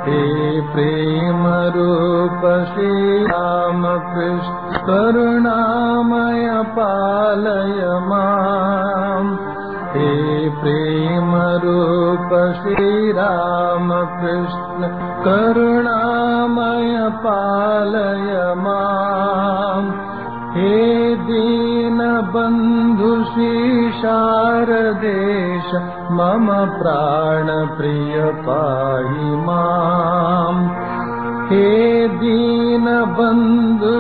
हे प्रेम रूप श्रीरामकृष्ण करुणामय पालय माम् हे प्रेम रूप श्रीरामकृष्ण करुणामय पालय माम् हे दीनबन्धु शारदेश मम प्राणप्रिय पाहि माम् हे दीनबन्धु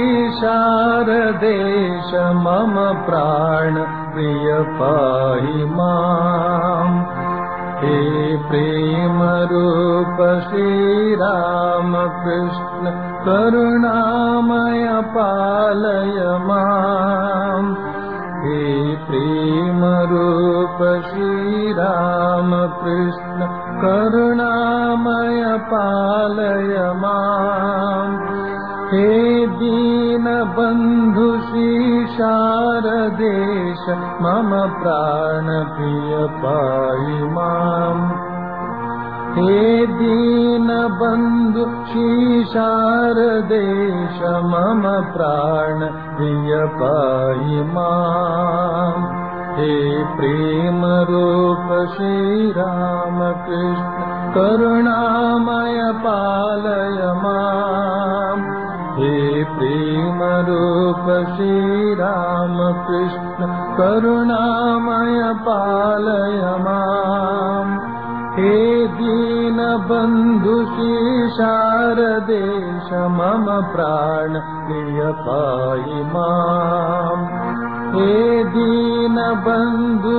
शारदेश मम प्राणप्रिय पाहि माम् हे प्रेमरूप श्रीरामकृष्ण करुणामय पालय माम् हे प्रेमरूप श्रीरामकृष्ण करुणामय पालय माम् हे दीनबन्धु शारदेश मम प्राणप्रिय पाहि माम् हे दीनबन्धु शारदेश मम प्राणप्रिय पाहि माम् हे प्रेमरूप श्रीरामकृष्ण करुणामय पालय माम् हे प्रेमरूप श्रीरामकृष्ण करुणामय पालय माम् हे दीनबन्धु शारदेश मम प्राण प्रिय पाहि माम् हे दीनबन्धु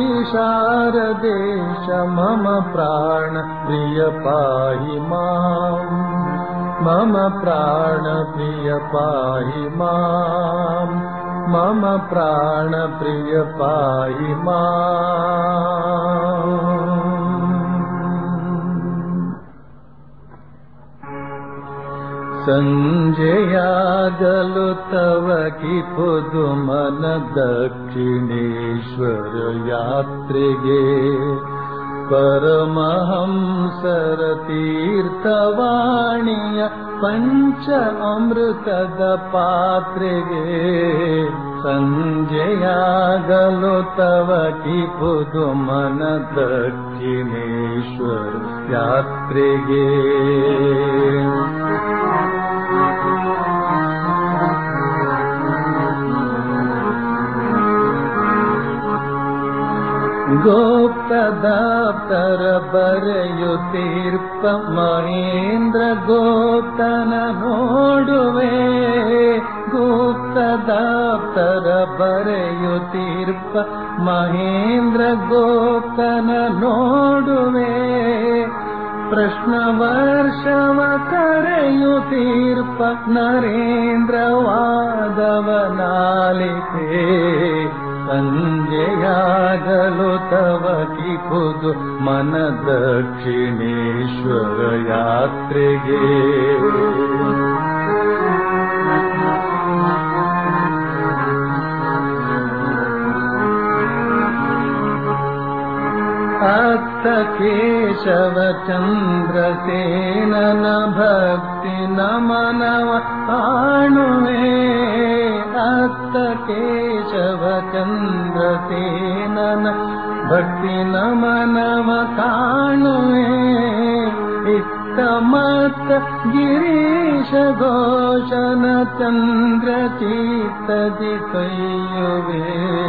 शारदेश मम प्राण प्रिय पाहि माम् मम प्राणप्रिय पाहि माम् मम प्राणप्रिय पाहि माम् सञ्जयागलु तव कि पुदुमन दक्षिणेश्वर यात्रिगे परमहंसर तीर्थवाणीय पञ्च अमृतद पात्रिगे सञ्जयागलो तव कि पुदुमन दक्षिणेश्वर यात्रिगे गोप्तदाप्तर बರೆಯುತ್ತೀರ್ಪ ಮಹೇಂದ್ರ ಗೋಪ್ತನ ನೋಡುವೆ ಗುಪ್ತದಾಪ್ತರ ಬರೆಯುತ್ತೀರ್ಪ ಮಹೇಂದ್ರ ಗೋಪ್ತನ ನೋಡುವೆ ಪ್ರಶ್ನ ವರ್ಷವ ಕರೆಯುತ್ತೀರ್ಪ ನರೇಂದ್ರ ವಾದವನಾಲಿತೆ ಸಂಜೆಯಾಗಲು ತವ ಕಿಪುದು ಮನ ದಕ್ಷಿಣೇಶ್ವರ ಯಾತ್ರೆಗೆ ಅತ್ತ ಕೇಶವ ಚಂದ್ರಸೇನನ ಭಕ್ತಿ ನಮನವ ಕಾಣುವೆ ಅತ್ತ ಕೇಶವ ಚಂದ್ರಸೇನನ ಭಕ್ತಿ ನಮನವ ಕಾಣುವೆ ಇತ್ತ ಮತ್ತ ಗಿರೀಶ ಘೋಷನ ಚಂದ್ರ ಚೀತದಿ ಕೈಯುವೆ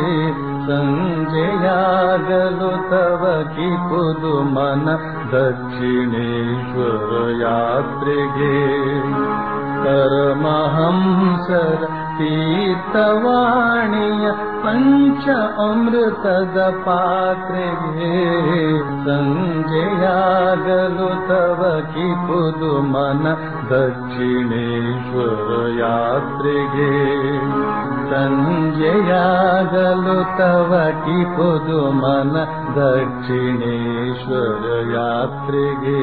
ಸಂಜೆಯಾಗಲು ತವ ಕಿಪುದು ಮನ ದಕ್ಷಿಣೇಶ್ವರ ಯಾತ್ರೆಗೆ ಪರಮಹಂಸರ ತೀರ್ಥವಾಣಿಯ ಪಂಚ ಅಮೃತದ ಪಾತ್ರೆಗೆ ಸಂಜೆಯಾಗಲು ತವ ಕಿಪುದು ಮನ ದಕ್ಷಿಣೇಶ್ವರ ಯಾತ್ರೆಗೆ ಸಂಜೆಯಾಗಲು ತವ ಕಿಪುದು ಮನ ದಕ್ಷಿಣೇಶ್ವರ ಯಾತ್ರೆಗೆ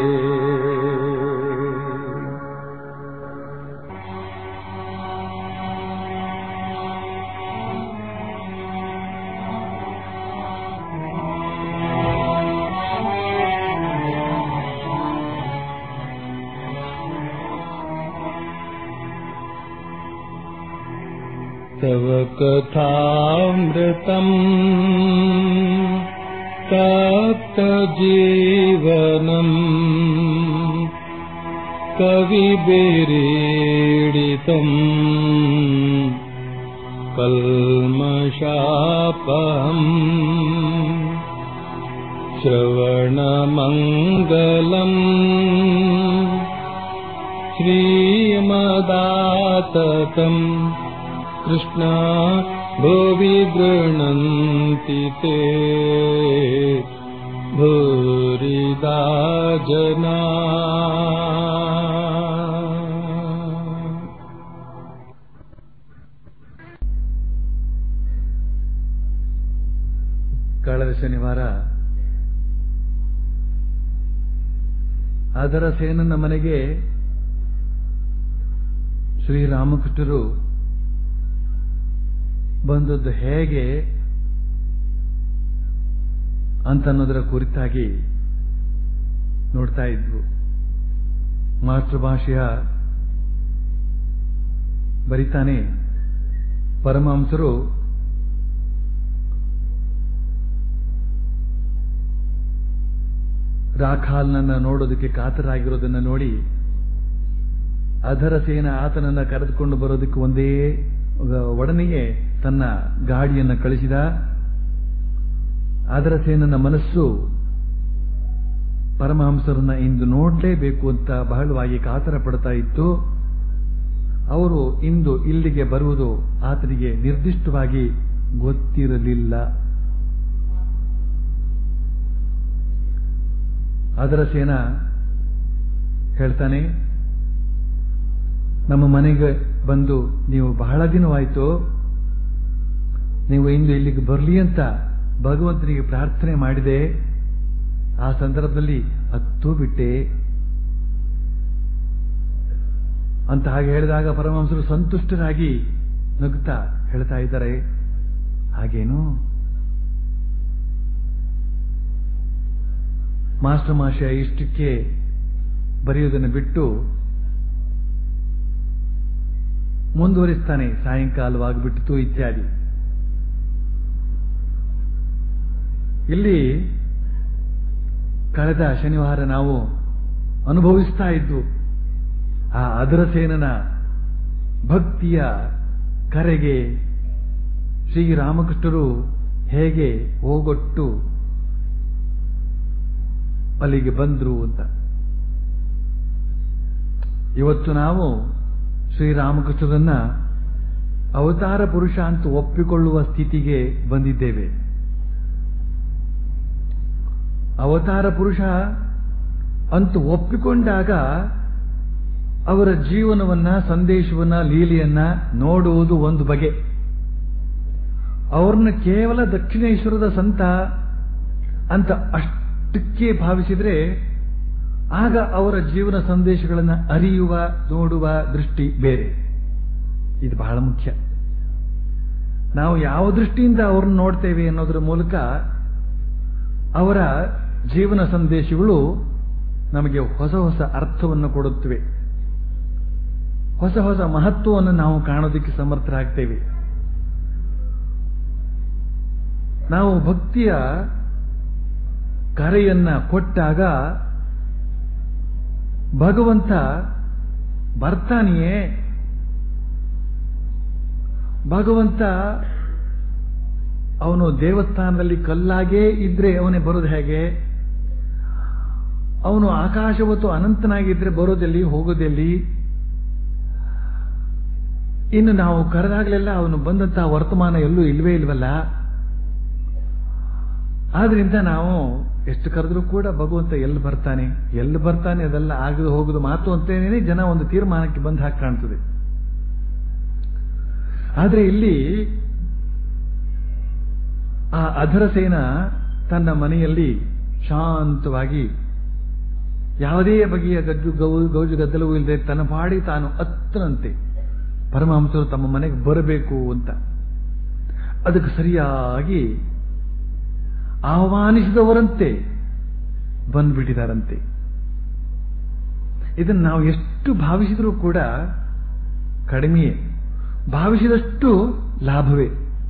तव कथामृतम् तप्तजीवनम् कविभिरीडितम् कल्मषापहम् श्रवणमङ्गलम् श्रीमदाततम् कृष्णा भुवि गृह्णन्ति ते भूरिदा जना ಕಳೆದ ಶನಿವಾರ ಅದರ ಸೇನನ ಮನೆಗೆ ಶ್ರೀರಾಮಕೃಷ್ಣರು ಬಂದದ್ದು ಹೇಗೆ ಅಂತನ್ನೋದರ ಕುರಿತಾಗಿ ನೋಡ್ತಾ ಇದ್ವು ಮಾತೃಭಾಷೆಯ ಬರಿತಾನೆ ಪರಮಹಂಸರು ರಾಖಾಲ್ನನ್ನ ನೋಡೋದಕ್ಕೆ ಕಾತರಾಗಿರೋದನ್ನ ನೋಡಿ ಅದರ ಸೇನ ಆತನನ್ನ ಕರೆದುಕೊಂಡು ಬರೋದಕ್ಕೆ ಒಂದೇ ಒಡನೆಯೇ ತನ್ನ ಗಾಡಿಯನ್ನ ಕಳಿಸಿದ ಅದರ ಸೇನನ ಮನಸ್ಸು ಪರಮಹಂಸರನ್ನ ಇಂದು ನೋಡಲೇಬೇಕು ಅಂತ ಬಹಳವಾಗಿ ಕಾತರ ಪಡ್ತಾ ಇತ್ತು ಅವರು ಇಂದು ಇಲ್ಲಿಗೆ ಬರುವುದು ಆತನಿಗೆ ನಿರ್ದಿಷ್ಟವಾಗಿ ಗೊತ್ತಿರಲಿಲ್ಲ ಅದರ ಸೇನ ಹೇಳ್ತಾನೆ ನಮ್ಮ ಮನೆಗೆ ಬಂದು ನೀವು ಬಹಳ ದಿನವಾಯಿತು ನೀವು ಇಂದು ಇಲ್ಲಿಗೆ ಬರಲಿ ಅಂತ ಭಗವಂತನಿಗೆ ಪ್ರಾರ್ಥನೆ ಮಾಡಿದೆ ಆ ಸಂದರ್ಭದಲ್ಲಿ ಹತ್ತು ಬಿಟ್ಟೆ ಅಂತ ಹಾಗೆ ಹೇಳಿದಾಗ ಪರಮಹಂಸರು ಸಂತುಷ್ಟರಾಗಿ ನಗುತ್ತಾ ಹೇಳ್ತಾ ಇದ್ದಾರೆ ಹಾಗೇನು ಮಾಸ್ಟರ್ ಮಾಷ ಇಷ್ಟಕ್ಕೆ ಬರೆಯುವುದನ್ನು ಬಿಟ್ಟು ಮುಂದುವರಿಸ್ತಾನೆ ಸಾಯಂಕಾಲವಾಗಿಬಿಟ್ಟಿತು ಇತ್ಯಾದಿ ಇಲ್ಲಿ ಕಳೆದ ಶನಿವಾರ ನಾವು ಅನುಭವಿಸ್ತಾ ಇದ್ದು ಆ ಅದರಸೇನನ ಭಕ್ತಿಯ ಕರೆಗೆ ಶ್ರೀರಾಮಕೃಷ್ಣರು ಹೇಗೆ ಹೋಗೊಟ್ಟು ಅಲ್ಲಿಗೆ ಬಂದ್ರು ಅಂತ ಇವತ್ತು ನಾವು ಶ್ರೀರಾಮಕೃಷ್ಣರನ್ನ ಅವತಾರ ಪುರುಷ ಅಂತ ಒಪ್ಪಿಕೊಳ್ಳುವ ಸ್ಥಿತಿಗೆ ಬಂದಿದ್ದೇವೆ ಅವತಾರ ಪುರುಷ ಅಂತ ಒಪ್ಪಿಕೊಂಡಾಗ ಅವರ ಜೀವನವನ್ನ ಸಂದೇಶವನ್ನ ಲೀಲೆಯನ್ನ ನೋಡುವುದು ಒಂದು ಬಗೆ ಅವ್ರನ್ನ ಕೇವಲ ದಕ್ಷಿಣೇಶ್ವರದ ಸಂತ ಅಂತ ಅಷ್ಟಕ್ಕೆ ಭಾವಿಸಿದ್ರೆ ಆಗ ಅವರ ಜೀವನ ಸಂದೇಶಗಳನ್ನು ಅರಿಯುವ ನೋಡುವ ದೃಷ್ಟಿ ಬೇರೆ ಇದು ಬಹಳ ಮುಖ್ಯ ನಾವು ಯಾವ ದೃಷ್ಟಿಯಿಂದ ಅವ್ರನ್ನ ನೋಡ್ತೇವೆ ಅನ್ನೋದರ ಮೂಲಕ ಅವರ ಜೀವನ ಸಂದೇಶಗಳು ನಮಗೆ ಹೊಸ ಹೊಸ ಅರ್ಥವನ್ನು ಕೊಡುತ್ತವೆ ಹೊಸ ಹೊಸ ಮಹತ್ವವನ್ನು ನಾವು ಕಾಣೋದಕ್ಕೆ ಸಮರ್ಥರಾಗ್ತೇವೆ ನಾವು ಭಕ್ತಿಯ ಕರೆಯನ್ನ ಕೊಟ್ಟಾಗ ಭಗವಂತ ಬರ್ತಾನೆಯೇ ಭಗವಂತ ಅವನು ದೇವಸ್ಥಾನದಲ್ಲಿ ಕಲ್ಲಾಗೇ ಇದ್ರೆ ಅವನೇ ಬರೋದು ಹೇಗೆ ಅವನು ಆಕಾಶವತ್ತು ಅನಂತನಾಗಿದ್ರೆ ಬರೋದೆಲ್ಲಿ ಹೋಗೋದೆಲ್ಲಿ ಇನ್ನು ನಾವು ಕರೆದಾಗಲೆಲ್ಲ ಅವನು ಬಂದಂತಹ ವರ್ತಮಾನ ಎಲ್ಲೂ ಇಲ್ವೇ ಇಲ್ವಲ್ಲ ಆದ್ರಿಂದ ನಾವು ಎಷ್ಟು ಕರೆದ್ರೂ ಕೂಡ ಭಗವಂತ ಎಲ್ಲಿ ಬರ್ತಾನೆ ಎಲ್ಲಿ ಬರ್ತಾನೆ ಅದೆಲ್ಲ ಆಗದು ಹೋಗುದು ಮಾತು ಅಂತೇನೆ ಜನ ಒಂದು ತೀರ್ಮಾನಕ್ಕೆ ಬಂದು ಹಾಕಿ ಕಾಣ್ತದೆ ಆದ್ರೆ ಇಲ್ಲಿ ಆ ಅಧರಸೇನ ತನ್ನ ಮನೆಯಲ್ಲಿ ಶಾಂತವಾಗಿ ಯಾವುದೇ ಬಗೆಯ ಗಜ್ಜು ಗೌ ಗೌಜು ಗದ್ದಲವೂ ಇಲ್ಲದೆ ತನ್ನ ಪಾಡಿ ತಾನು ಅತ್ತನಂತೆ ಪರಮಹಂಸರು ತಮ್ಮ ಮನೆಗೆ ಬರಬೇಕು ಅಂತ ಅದಕ್ಕೆ ಸರಿಯಾಗಿ ಆಹ್ವಾನಿಸಿದವರಂತೆ ಬಂದ್ಬಿಟ್ಟಿದಾರಂತೆ ಇದನ್ನು ನಾವು ಎಷ್ಟು ಭಾವಿಸಿದರೂ ಕೂಡ ಕಡಿಮೆಯೇ ಭಾವಿಸಿದಷ್ಟು ಲಾಭವೇ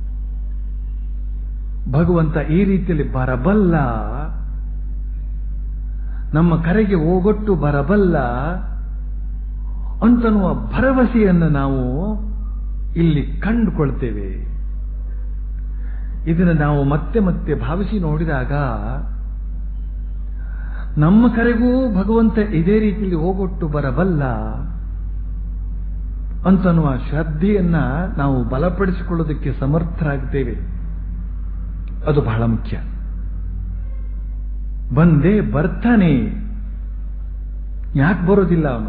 ಭಗವಂತ ಈ ರೀತಿಯಲ್ಲಿ ಬರಬಲ್ಲ ನಮ್ಮ ಕರೆಗೆ ಓಗೊಟ್ಟು ಬರಬಲ್ಲ ಅಂತನ್ನುವ ಭರವಸೆಯನ್ನು ನಾವು ಇಲ್ಲಿ ಕಂಡುಕೊಳ್ತೇವೆ ಇದನ್ನು ನಾವು ಮತ್ತೆ ಮತ್ತೆ ಭಾವಿಸಿ ನೋಡಿದಾಗ ನಮ್ಮ ಕರೆಗೂ ಭಗವಂತ ಇದೇ ರೀತಿಯಲ್ಲಿ ಹೋಗೊಟ್ಟು ಬರಬಲ್ಲ ಅಂತನ್ನುವ ಶ್ರದ್ಧೆಯನ್ನ ನಾವು ಬಲಪಡಿಸಿಕೊಳ್ಳೋದಕ್ಕೆ ಸಮರ್ಥರಾಗ್ತೇವೆ ಅದು ಬಹಳ ಮುಖ್ಯ ಬಂದೇ ಬರ್ತಾನೆ ಯಾಕೆ ಬರೋದಿಲ್ಲ ಅವನು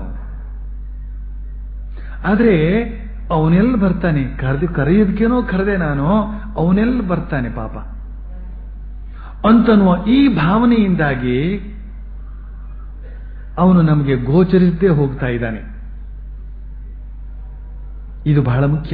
ಆದ್ರೆ ಅವನೆಲ್ಲಿ ಬರ್ತಾನೆ ಕರೆದು ಕರೆಯೋದಕ್ಕೇನೋ ಕರೆದೆ ನಾನು ಅವನೆಲ್ಲಿ ಬರ್ತಾನೆ ಪಾಪ ಅಂತನ್ನುವ ಈ ಭಾವನೆಯಿಂದಾಗಿ ಅವನು ನಮಗೆ ಗೋಚರಿಸದೇ ಹೋಗ್ತಾ ಇದ್ದಾನೆ ಇದು ಬಹಳ ಮುಖ್ಯ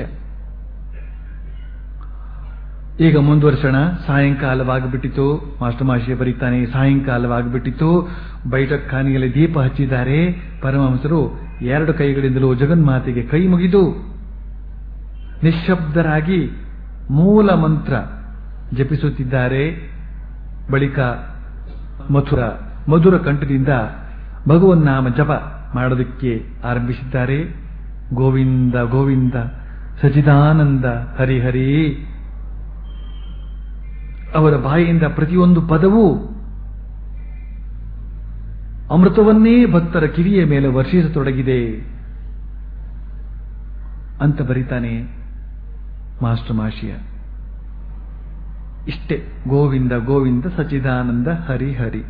ಈಗ ಮುಂದುವರ್ಸೋಣ ಸಾಯಂಕಾಲವಾಗಿಬಿಟ್ಟಿತು ಮಾಸ್ಟರ್ ಮಾಷಿಯ ಬರೀತಾನೆ ಸಾಯಂಕಾಲವಾಗಿಬಿಟ್ಟಿತು ಬೈಠಕ್ ಖಾನಿಯಲ್ಲಿ ದೀಪ ಹಚ್ಚಿದ್ದಾರೆ ಪರಮಹಂಸರು ಎರಡು ಕೈಗಳಿಂದಲೂ ಜಗನ್ಮಾತೆಗೆ ಕೈ ಮುಗಿದು ನಿಶ್ಶಬ್ದರಾಗಿ ಮೂಲ ಮಂತ್ರ ಜಪಿಸುತ್ತಿದ್ದಾರೆ ಬಳಿಕ ಮಥುರ ಮಧುರ ಕಂಠದಿಂದ ಭಗವನ್ನಾಮ ಜಪ ಮಾಡೋದಕ್ಕೆ ಆರಂಭಿಸಿದ್ದಾರೆ ಗೋವಿಂದ ಗೋವಿಂದ ಸಚಿದಾನಂದ ಹರಿಹರಿ ಅವರ ಬಾಯಿಯಿಂದ ಪ್ರತಿಯೊಂದು ಪದವೂ ಅಮೃತವನ್ನೇ ಭಕ್ತರ ಕಿವಿಯ ಮೇಲೆ ವರ್ಷಿಸತೊಡಗಿದೆ ಅಂತ ಬರಿತಾನೆ ಮಾಸ್ಟರ್ ಮಾಷಿಯ ಇಷ್ಟೇ ಗೋವಿಂದ ಗೋವಿಂದ ಸಚಿದಾನಂದ ಹರಿ ಹರಿ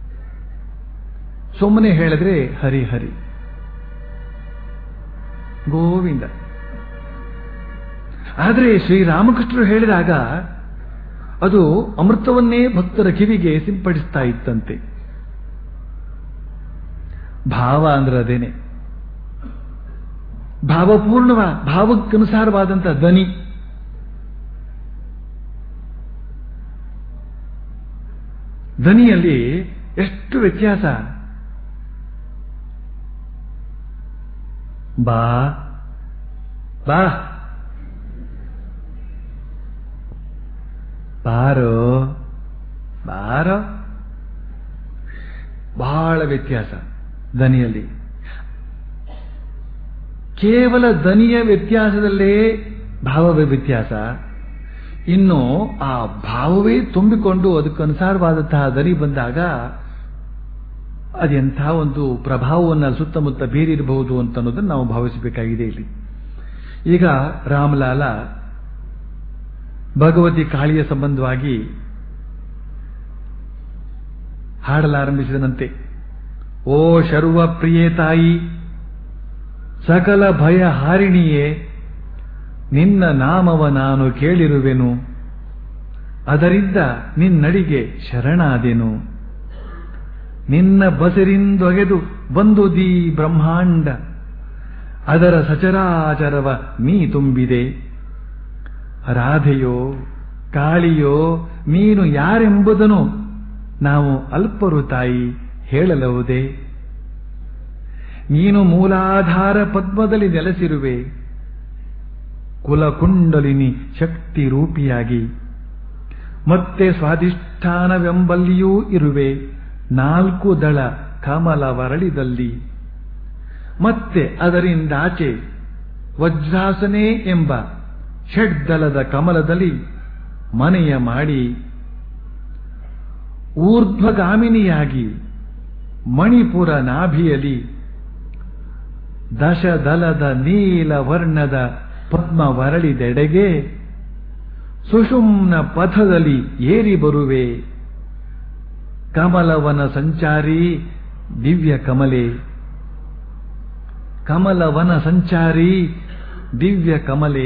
ಸುಮ್ಮನೆ ಹೇಳಿದ್ರೆ ಹರಿ ಹರಿ ಗೋವಿಂದ ಆದರೆ ಶ್ರೀರಾಮಕೃಷ್ಣರು ಹೇಳಿದಾಗ ಅದು ಅಮೃತವನ್ನೇ ಭಕ್ತರ ಕಿವಿಗೆ ಸಿಂಪಡಿಸ್ತಾ ಇತ್ತಂತೆ ಭಾವ ಅಂದ್ರೆ ಅದೇನೆ ಭಾವಪೂರ್ಣವ ಭಾವಕ್ಕನುಸಾರವಾದಂಥ ಧ್ವನಿ ಧ್ವನಿಯಲ್ಲಿ ಎಷ್ಟು ವ್ಯತ್ಯಾಸ ಬಾ ಬಾ ಬಾರೋ ಬಾರೋ ಬಹಳ ವ್ಯತ್ಯಾಸ ದನಿಯಲ್ಲಿ ಕೇವಲ ದನಿಯ ವ್ಯತ್ಯಾಸದಲ್ಲೇ ಭಾವವೇ ವ್ಯತ್ಯಾಸ ಇನ್ನು ಆ ಭಾವವೇ ತುಂಬಿಕೊಂಡು ಅದಕ್ಕನುಸಾರವಾದಂತಹ ದನಿ ಬಂದಾಗ ಅದೆಂಥ ಒಂದು ಪ್ರಭಾವವನ್ನು ಸುತ್ತಮುತ್ತ ಬೀರಿರಬಹುದು ಅಂತ ಅನ್ನೋದನ್ನು ನಾವು ಭಾವಿಸಬೇಕಾಗಿದೆ ಇಲ್ಲಿ ಈಗ ರಾಮಲಾಲ ಭಗವತಿ ಕಾಳಿಯ ಸಂಬಂಧವಾಗಿ ಹಾಡಲಾರಂಭಿಸಿದನಂತೆ ಓ ಶರ್ವ ಪ್ರಿಯೇ ತಾಯಿ ಸಕಲ ಭಯ ಹಾರಿಣಿಯೇ ನಿನ್ನ ನಾಮವ ನಾನು ಕೇಳಿರುವೆನು ಅದರಿಂದ ನಿನ್ನಡಿಗೆ ಶರಣಾದೆನು ನಿನ್ನ ಬಸರಿಂದೊಗೆದು ಬಂದುದೀ ಬ್ರಹ್ಮಾಂಡ ಅದರ ಸಚರಾಚರವ ನೀ ತುಂಬಿದೆ ರಾಧೆಯೋ ಕಾಳಿಯೋ ನೀನು ಯಾರೆಂಬುದನ್ನು ನಾವು ಅಲ್ಪರು ತಾಯಿ ಹೇಳಲವುದೇ ನೀನು ಮೂಲಾಧಾರ ಪದ್ಮದಲ್ಲಿ ನೆಲೆಸಿರುವೆ ಕುಲಕುಂಡಲಿನಿ ಶಕ್ತಿ ರೂಪಿಯಾಗಿ ಮತ್ತೆ ಸ್ವಾಧಿಷ್ಠಾನವೆಂಬಲ್ಲಿಯೂ ಇರುವೆ ನಾಲ್ಕು ದಳ ಕಮಲ ವರಳಿದಲ್ಲಿ ಮತ್ತೆ ಅದರಿಂದಾಚೆ ವಜ್ರಾಸನೆ ಎಂಬ ಷಡ್ದಲದ ಕಮಲದಲ್ಲಿ ಮನೆಯ ಮಾಡಿ ಊರ್ಧ್ವಗಾಮಿನಿಯಾಗಿ ಮಣಿಪುರ ನಾಭಿಯಲ್ಲಿ ದಶದಲದ ನೀಲ ವರ್ಣದ ಪದ್ಮ ವರಳಿದೆಡೆಗೆ ಸುಷುಮ್ನ ಪಥದಲ್ಲಿ ಏರಿ ಬರುವೆ ಕಮಲವನ ಸಂಚಾರಿ ದಿವ್ಯ ಕಮಲೆ ಕಮಲವನ ಸಂಚಾರಿ ದಿವ್ಯ ಕಮಲೆ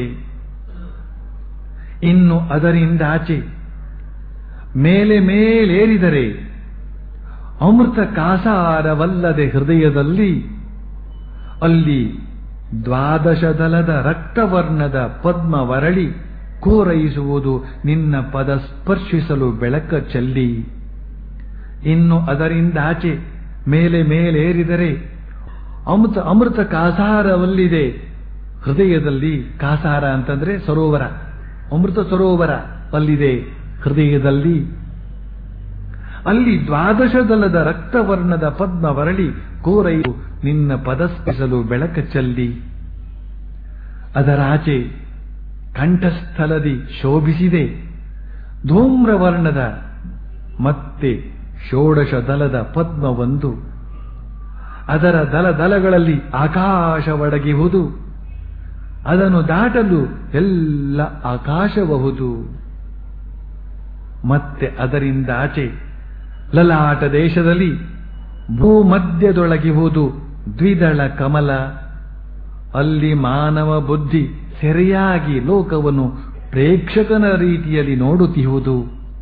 ಇನ್ನು ಅದರಿಂದಾಚೆ ಮೇಲೆ ಮೇಲೇರಿದರೆ ಅಮೃತ ಕಾಸಾರವಲ್ಲದೆ ಹೃದಯದಲ್ಲಿ ಅಲ್ಲಿ ದ್ವಾದಶದಲದ ರಕ್ತವರ್ಣದ ಪದ್ಮ ವರಳಿ ಕೋರೈಸುವುದು ನಿನ್ನ ಪದ ಸ್ಪರ್ಶಿಸಲು ಬೆಳಕ ಚೆಲ್ಲಿ ಇನ್ನು ಅದರಿಂದಾಚೆ ಮೇಲೆ ಮೇಲೇರಿದರೆ ಅಮೃತ ಅಮೃತ ಕಾಸಾರವಲ್ಲಿದೆ ಹೃದಯದಲ್ಲಿ ಕಾಸಾರ ಅಂತಂದ್ರೆ ಸರೋವರ ಅಮೃತ ಸರೋವರ ಅಲ್ಲಿದೆ ಹೃದಯದಲ್ಲಿ ಅಲ್ಲಿ ದ್ವಾದಶ ದಲದ ರಕ್ತವರ್ಣದ ಪದ್ಮ ವರಳಿ ಕೋರೈಯು ನಿನ್ನ ಪದಸ್ಪಿಸಲು ಬೆಳಕ ಚೆಲ್ಲಿ ಅದರಾಚೆ ಕಂಠಸ್ಥಲದಿ ಶೋಭಿಸಿದೆ ಧೂಮ್ರವರ್ಣದ ಮತ್ತೆ ಷೋಡಶ ದಲದ ಪದ್ಮವೊಂದು ಅದರ ದಲ ದಲಗಳಲ್ಲಿ ಆಕಾಶವಡಗಿಹುದು ಅದನ್ನು ದಾಟಲು ಎಲ್ಲ ಆಕಾಶಬಹುದು ಮತ್ತೆ ಅದರಿಂದಾಚೆ ಲಲಾಟ ದೇಶದಲ್ಲಿ ಭೂಮಧ್ಯದೊಳಗಿಹುದು ದ್ವಿದಳ ಕಮಲ ಅಲ್ಲಿ ಮಾನವ ಬುದ್ಧಿ ಸೆರೆಯಾಗಿ ಲೋಕವನ್ನು ಪ್ರೇಕ್ಷಕನ ರೀತಿಯಲ್ಲಿ ನೋಡುತ್ತಿಹುದು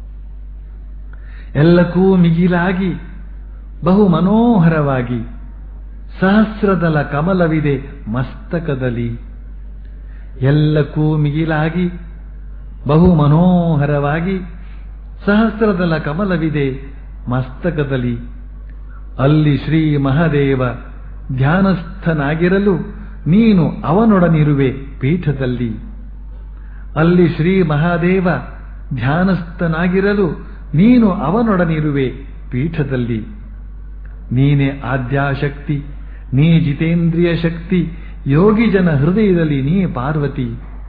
ಎಲ್ಲಕ್ಕೂ ಮಿಗಿಲಾಗಿ ಬಹು ಮನೋಹರವಾಗಿ ಸಹಸ್ರದಲ ಕಮಲವಿದೆ ಮಸ್ತಕದಲ್ಲಿ ಎಲ್ಲಕ್ಕೂ ಮಿಗಿಲಾಗಿ ಬಹು ಮನೋಹರವಾಗಿ ಸಹಸ್ರದಲ ಕಮಲವಿದೆ ಮಸ್ತಕದಲ್ಲಿ ಅಲ್ಲಿ ಶ್ರೀ ಮಹಾದೇವ ಧ್ಯಾನಸ್ಥನಾಗಿರಲು ನೀನು ಅವನೊಡನಿರುವೆ ಪೀಠದಲ್ಲಿ ಅಲ್ಲಿ ಶ್ರೀ ಮಹಾದೇವ ಧ್ಯಾನಸ್ಥನಾಗಿರಲು ನೀನು ಅವನೊಡನಿರುವೆ ಪೀಠದಲ್ಲಿ ನೀನೇ ಆದ್ಯಾಶಕ್ತಿ ನೀ ಜಿತೇಂದ್ರಿಯ ಶಕ್ತಿ ಯೋಗಿ ಜನ ಹೃದಯದಲ್ಲಿ ನೀ ಪಾರ್ವತಿ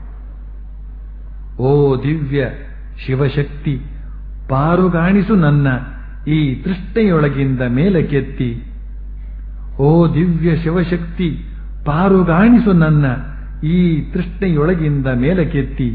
ಓ ದಿವ್ಯ ಶಿವಶಕ್ತಿ ಪಾರುಗಾಣಿಸು ನನ್ನ ಈ ತೃಷ್ಣೆಯೊಳಗಿಂದ ಮೇಲಕ್ಕೆತ್ತಿ ಓ ದಿವ್ಯ ಶಿವಶಕ್ತಿ ಪಾರುಗಾಣಿಸು ನನ್ನ ಈ ತೃಷ್ಣೆಯೊಳಗಿಂದ ಮೇಲಕ್ಕೆತ್ತಿ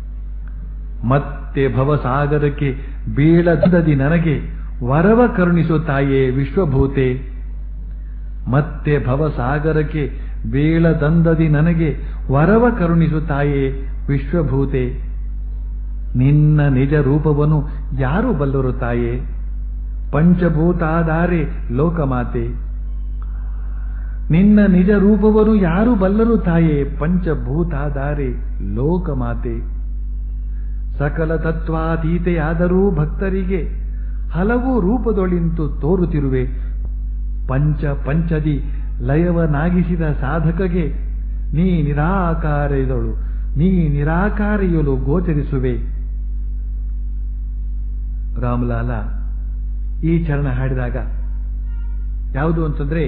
ಮತ್ತೆ ಭವಸಾಗರಕ್ಕೆ ಬೀಳದದಿ ನನಗೆ ವರವ ಕರುಣಿಸು ತಾಯೇ ವಿಶ್ವಭೂತೆ ಮತ್ತೆ ಭವಸಾಗರಕ್ಕೆ ಬೀಳದಂದದಿ ನನಗೆ ವರವ ಕರುಣಿಸು ತಾಯೇ ವಿಶ್ವಭೂತೆ ನಿನ್ನ ನಿಜ ರೂಪವನ್ನು ಯಾರು ಬಲ್ಲರು ತಾಯೇ ಪಂಚಭೂತಾಧಾರೆ ಲೋಕಮಾತೆ ನಿನ್ನ ನಿಜ ರೂಪವನ್ನು ಯಾರು ಬಲ್ಲರು ತಾಯೇ ಪಂಚಭೂತಾಧಾರೆ ಲೋಕಮಾತೆ ಸಕಲ ತತ್ವಾತೀತೆಯಾದರೂ ಭಕ್ತರಿಗೆ ಹಲವು ರೂಪದೊಳಿಂತು ತೋರುತ್ತಿರುವೆ ಪಂಚ ಪಂಚದಿ ಲಯವನಾಗಿಸಿದ ಸಾಧಕಗೆ ನೀ ನಿರಾಕಾರದಳು ನೀ ನಿರಾಕಾರಿಯಲು ಗೋಚರಿಸುವೆ ರಾಮಲಾಲ ಈ ಚರಣ ಹಾಡಿದಾಗ ಯಾವುದು ಅಂತಂದ್ರೆ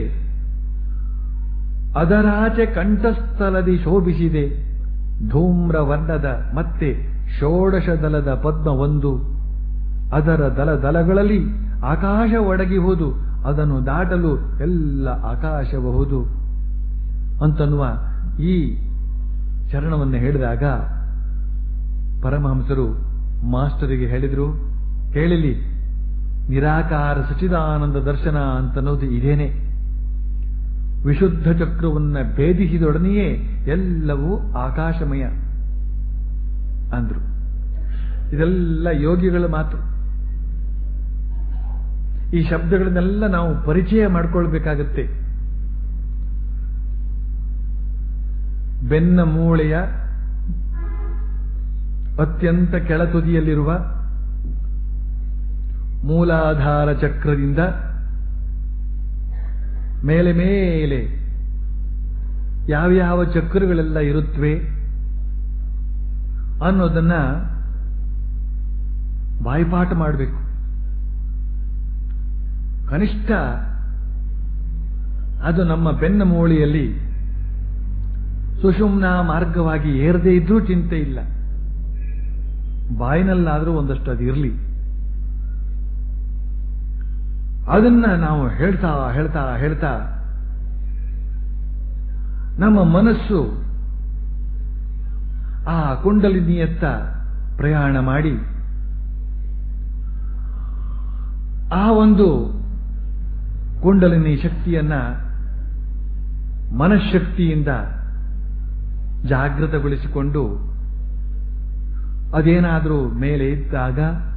ಅದರಾಚೆ ಕಂಠಸ್ಥಲದಿ ಶೋಭಿಸಿದೆ ಧೂಮ್ರ ವರ್ಣದ ಮತ್ತೆ ಷೋಡಶ ದಲದ ಪದ್ಮ ಒಂದು ಅದರ ದಲ ದಲಗಳಲ್ಲಿ ಆಕಾಶ ಒಡಗಿಹುದು ಅದನ್ನು ದಾಟಲು ಎಲ್ಲ ಆಕಾಶಬಹುದು ಅಂತನ್ನುವ ಈ ಚರಣವನ್ನು ಹೇಳಿದಾಗ ಪರಮಹಂಸರು ಮಾಸ್ಟರಿಗೆ ಹೇಳಿದ್ರು ಕೇಳಿಲಿ ನಿರಾಕಾರ ಸಚಿದಾನಂದ ದರ್ಶನ ಅಂತನ್ನೋದು ಇದೇನೆ ವಿಶುದ್ಧ ಚಕ್ರವನ್ನ ಭೇದಿಸಿದೊಡನೆಯೇ ಎಲ್ಲವೂ ಆಕಾಶಮಯ ಅಂದ್ರು ಇದೆಲ್ಲ ಯೋಗಿಗಳ ಮಾತು ಈ ಶಬ್ದಗಳನ್ನೆಲ್ಲ ನಾವು ಪರಿಚಯ ಮಾಡಿಕೊಳ್ಬೇಕಾಗತ್ತೆ ಬೆನ್ನ ಮೂಳೆಯ ಅತ್ಯಂತ ಕೆಳತುದಿಯಲ್ಲಿರುವ ಮೂಲಾಧಾರ ಚಕ್ರದಿಂದ ಮೇಲೆ ಮೇಲೆ ಯಾವ್ಯಾವ ಚಕ್ರಗಳೆಲ್ಲ ಇರುತ್ತವೆ ಅನ್ನೋದನ್ನ ಬಾಯ್ಪಾಠ ಮಾಡಬೇಕು ಕನಿಷ್ಠ ಅದು ನಮ್ಮ ಬೆನ್ನ ಮೂಳೆಯಲ್ಲಿ ಸುಷುಮ್ನ ಮಾರ್ಗವಾಗಿ ಏರದೇ ಇದ್ರೂ ಚಿಂತೆ ಇಲ್ಲ ಬಾಯಿನಲ್ಲಾದರೂ ಒಂದಷ್ಟು ಅದು ಇರಲಿ ಅದನ್ನ ನಾವು ಹೇಳ್ತಾ ಹೇಳ್ತಾ ಹೇಳ್ತಾ ನಮ್ಮ ಮನಸ್ಸು ಆ ಕುಂಡಲಿನಿಯತ್ತ ಪ್ರಯಾಣ ಮಾಡಿ ಆ ಒಂದು ಕುಂಡಲಿನಿ ಶಕ್ತಿಯನ್ನ ಮನಃಶಕ್ತಿಯಿಂದ ಜಾಗೃತಗೊಳಿಸಿಕೊಂಡು ಅದೇನಾದರೂ ಮೇಲೆ ಇದ್ದಾಗ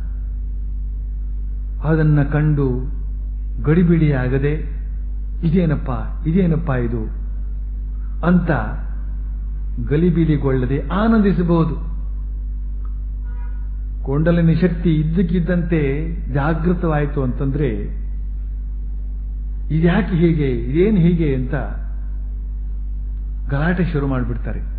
ಅದನ್ನ ಕಂಡು ಗಡಿಬಿಡಿಯಾಗದೆ ಇದೇನಪ್ಪ ಇದೇನಪ್ಪ ಇದು ಅಂತ ಗಲಿಬಿಲಿಗೊಳ್ಳದೆ ಆನಂದಿಸಬಹುದು ಕೊಂಡಲಿನ ಶಕ್ತಿ ಇದ್ದಕ್ಕಿದ್ದಂತೆ ಜಾಗೃತವಾಯಿತು ಅಂತಂದ್ರೆ ಇದ್ಯಾಕೆ ಹೀಗೆ ಇದೇನು ಹೀಗೆ ಅಂತ ಗಲಾಟೆ ಶುರು ಮಾಡಿಬಿಡ್ತಾರೆ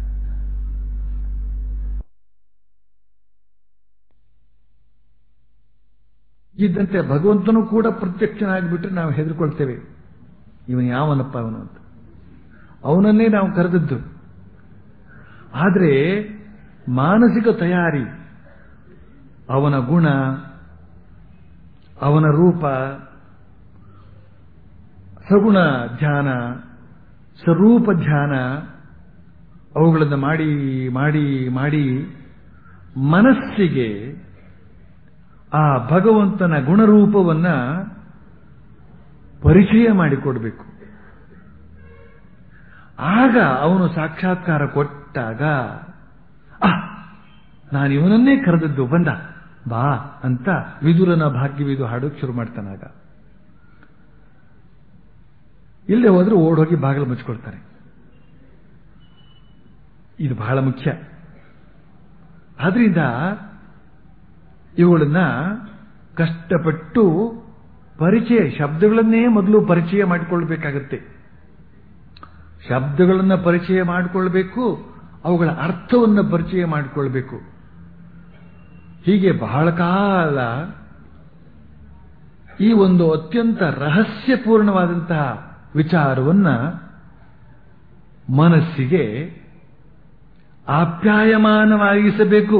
ಇದ್ದಂತೆ ಭಗವಂತನೂ ಕೂಡ ಪ್ರತ್ಯಕ್ಷನಾಗಿಬಿಟ್ರೆ ನಾವು ಹೆದರ್ಕೊಳ್ತೇವೆ ಇವನು ಯಾವನಪ್ಪ ಅವನು ಅಂತ ಅವನನ್ನೇ ನಾವು ಕರೆದದ್ದು ಆದರೆ ಮಾನಸಿಕ ತಯಾರಿ ಅವನ ಗುಣ ಅವನ ರೂಪ ಸಗುಣ ಧ್ಯಾನ ಸ್ವರೂಪ ಧ್ಯಾನ ಅವುಗಳನ್ನು ಮಾಡಿ ಮಾಡಿ ಮಾಡಿ ಮನಸ್ಸಿಗೆ ಆ ಭಗವಂತನ ಗುಣರೂಪವನ್ನ ಪರಿಚಯ ಮಾಡಿಕೊಡ್ಬೇಕು ಆಗ ಅವನು ಸಾಕ್ಷಾತ್ಕಾರ ಕೊಟ್ಟಾಗ ಆ ನಾನು ಇವನನ್ನೇ ಕರೆದದ್ದು ಬಂದ ಬಾ ಅಂತ ವಿದುರನ ಭಾಗ್ಯವಿದು ಹಾಡೋಕ್ ಶುರು ಮಾಡ್ತಾನಾಗ ಇಲ್ಲದೆ ಹೋದ್ರೆ ಓಡೋಗಿ ಬಾಗಿಲು ಮುಚ್ಕೊಳ್ತಾರೆ ಇದು ಬಹಳ ಮುಖ್ಯ ಆದ್ರಿಂದ ಇವುಗಳನ್ನ ಕಷ್ಟಪಟ್ಟು ಪರಿಚಯ ಶಬ್ದಗಳನ್ನೇ ಮೊದಲು ಪರಿಚಯ ಮಾಡಿಕೊಳ್ಬೇಕಾಗತ್ತೆ ಶಬ್ದಗಳನ್ನ ಪರಿಚಯ ಮಾಡಿಕೊಳ್ಬೇಕು ಅವುಗಳ ಅರ್ಥವನ್ನು ಪರಿಚಯ ಮಾಡಿಕೊಳ್ಬೇಕು ಹೀಗೆ ಬಹಳ ಕಾಲ ಈ ಒಂದು ಅತ್ಯಂತ ರಹಸ್ಯಪೂರ್ಣವಾದಂತಹ ವಿಚಾರವನ್ನ ಮನಸ್ಸಿಗೆ ಆಪ್ಯಾಯಮಾನವಾಗಿಸಬೇಕು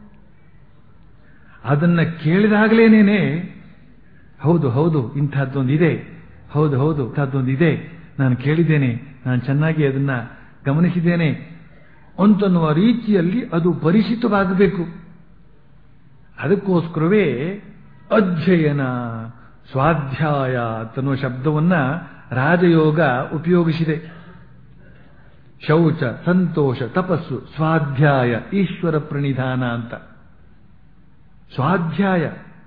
ಅದನ್ನ ಕೇಳಿದಾಗಲೇನೇನೆ ಹೌದು ಹೌದು ಇಂಥದ್ದೊಂದಿದೆ ಹೌದು ಹೌದು ಇಂಥದ್ದೊಂದಿದೆ ನಾನು ಕೇಳಿದ್ದೇನೆ ನಾನು ಚೆನ್ನಾಗಿ ಅದನ್ನ ಗಮನಿಸಿದ್ದೇನೆ ಅಂತನ್ನುವ ರೀತಿಯಲ್ಲಿ ಅದು ಪರಿಚಿತವಾಗಬೇಕು ಅದಕ್ಕೋಸ್ಕರವೇ ಅಧ್ಯಯನ ಸ್ವಾಧ್ಯಾಯ ಅಂತನ್ನುವ ಶಬ್ದವನ್ನ ರಾಜಯೋಗ ಉಪಯೋಗಿಸಿದೆ ಶೌಚ ಸಂತೋಷ ತಪಸ್ಸು ಸ್ವಾಧ್ಯಾಯ ಈಶ್ವರ ಪ್ರಣಿಧಾನ ಅಂತ ಸ್ವಾಧ್ಯಾಯ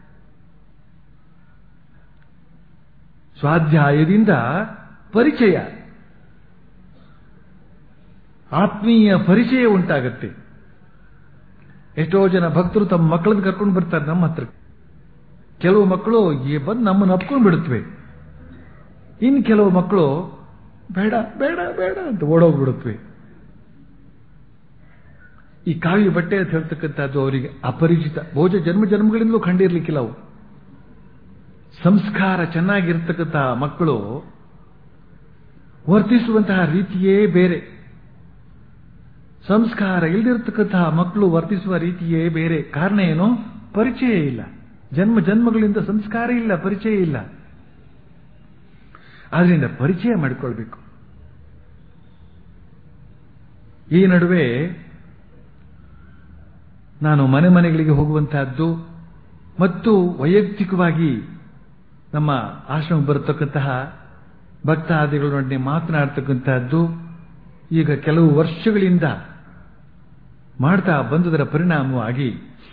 ಸ್ವಾಧ್ಯಾಯದಿಂದ ಪರಿಚಯ ಆತ್ಮೀಯ ಪರಿಚಯ ಉಂಟಾಗತ್ತೆ ಎಷ್ಟೋ ಜನ ಭಕ್ತರು ತಮ್ಮ ಮಕ್ಕಳನ್ನ ಕರ್ಕೊಂಡು ಬರ್ತಾರೆ ನಮ್ಮ ಹತ್ರ ಕೆಲವು ಮಕ್ಕಳು ಈ ಬಂದು ನಮ್ಮನ್ನು ಅಪ್ಕೊಂಡು ಬಿಡುತ್ತವೆ ಇನ್ನು ಕೆಲವು ಮಕ್ಕಳು ಬೇಡ ಬೇಡ ಬೇಡ ಅಂತ ಓಡೋಗ್ಬಿಡುತ್ತವೆ ಈ ಕಾವಿ ಬಟ್ಟೆ ಅಂತ ಹೇಳ್ತಕ್ಕಂಥದ್ದು ಅವರಿಗೆ ಅಪರಿಚಿತ ಬಹುಶಃ ಜನ್ಮ ಜನ್ಮಗಳಿಂದಲೂ ಕಂಡಿರ್ಲಿಕ್ಕಿಲ್ಲ ಅವು ಸಂಸ್ಕಾರ ಚೆನ್ನಾಗಿರ್ತಕ್ಕಂತಹ ಮಕ್ಕಳು ವರ್ತಿಸುವಂತಹ ರೀತಿಯೇ ಬೇರೆ ಸಂಸ್ಕಾರ ಇಲ್ಲದಿರ್ತಕ್ಕಂತಹ ಮಕ್ಕಳು ವರ್ತಿಸುವ ರೀತಿಯೇ ಬೇರೆ ಕಾರಣ ಏನು ಪರಿಚಯ ಇಲ್ಲ ಜನ್ಮ ಜನ್ಮಗಳಿಂದ ಸಂಸ್ಕಾರ ಇಲ್ಲ ಪರಿಚಯ ಇಲ್ಲ ಆದ್ರಿಂದ ಪರಿಚಯ ಮಾಡಿಕೊಳ್ಬೇಕು ಈ ನಡುವೆ ನಾನು ಮನೆ ಮನೆಗಳಿಗೆ ಹೋಗುವಂತಹದ್ದು ಮತ್ತು ವೈಯಕ್ತಿಕವಾಗಿ ನಮ್ಮ ಆಶ್ರಮ ಬರತಕ್ಕಂತಹ ಭಕ್ತಾದಿಗಳೊಡನೆ ಮಾತನಾಡ್ತಕ್ಕಂತಹದ್ದು ಈಗ ಕೆಲವು ವರ್ಷಗಳಿಂದ ಮಾಡ್ತಾ ಬಂದುದರ ಪರಿಣಾಮವಾಗಿ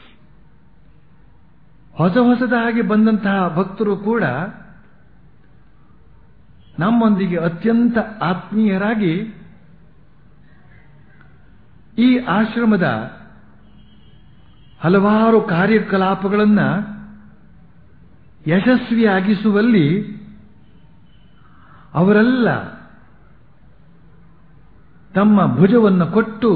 ಹೊಸ ಹೊಸದಾಗಿ ಬಂದಂತಹ ಭಕ್ತರು ಕೂಡ ನಮ್ಮೊಂದಿಗೆ ಅತ್ಯಂತ ಆತ್ಮೀಯರಾಗಿ ಈ ಆಶ್ರಮದ ಹಲವಾರು ಕಾರ್ಯಕಲಾಪಗಳನ್ನ ಯಶಸ್ವಿಯಾಗಿಸುವಲ್ಲಿ ಅವರೆಲ್ಲ ತಮ್ಮ ಭುಜವನ್ನು ಕೊಟ್ಟು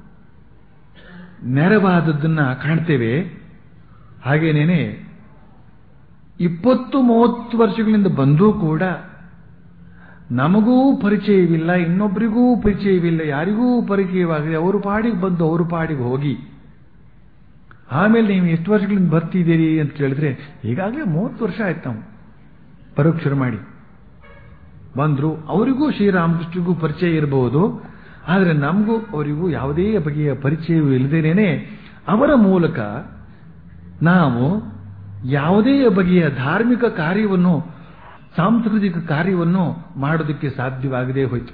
ನೆರವಾದದ್ದನ್ನ ಕಾಣ್ತೇವೆ ಹಾಗೇನೇನೆ ಇಪ್ಪತ್ತು ಮೂವತ್ತು ವರ್ಷಗಳಿಂದ ಬಂದರೂ ಕೂಡ ನಮಗೂ ಪರಿಚಯವಿಲ್ಲ ಇನ್ನೊಬ್ಬರಿಗೂ ಪರಿಚಯವಿಲ್ಲ ಯಾರಿಗೂ ಪರಿಚಯವಾಗಿದೆ ಅವರು ಪಾಡಿಗೆ ಬಂದು ಅವರು ಪಾಡಿಗೆ ಹೋಗಿ ಆಮೇಲೆ ನೀವು ಎಷ್ಟು ವರ್ಷಗಳಿಂದ ಬರ್ತಿದ್ದೀರಿ ಅಂತ ಕೇಳಿದ್ರೆ ಈಗಾಗಲೇ ಮೂವತ್ತು ವರ್ಷ ಆಯ್ತು ನಾವು ಬರೋಕ್ ಶುರು ಮಾಡಿ ಬಂದ್ರು ಅವರಿಗೂ ಶ್ರೀರಾಮಕೃಷ್ಣರಿಗೂ ಪರಿಚಯ ಇರಬಹುದು ಆದರೆ ನಮಗೂ ಅವರಿಗೂ ಯಾವುದೇ ಬಗೆಯ ಪರಿಚಯವೂ ಇಲ್ಲದೇನೆ ಅವರ ಮೂಲಕ ನಾವು ಯಾವುದೇ ಬಗೆಯ ಧಾರ್ಮಿಕ ಕಾರ್ಯವನ್ನು ಸಾಂಸ್ಕೃತಿಕ ಕಾರ್ಯವನ್ನು ಮಾಡೋದಕ್ಕೆ ಸಾಧ್ಯವಾಗದೇ ಹೋಯಿತು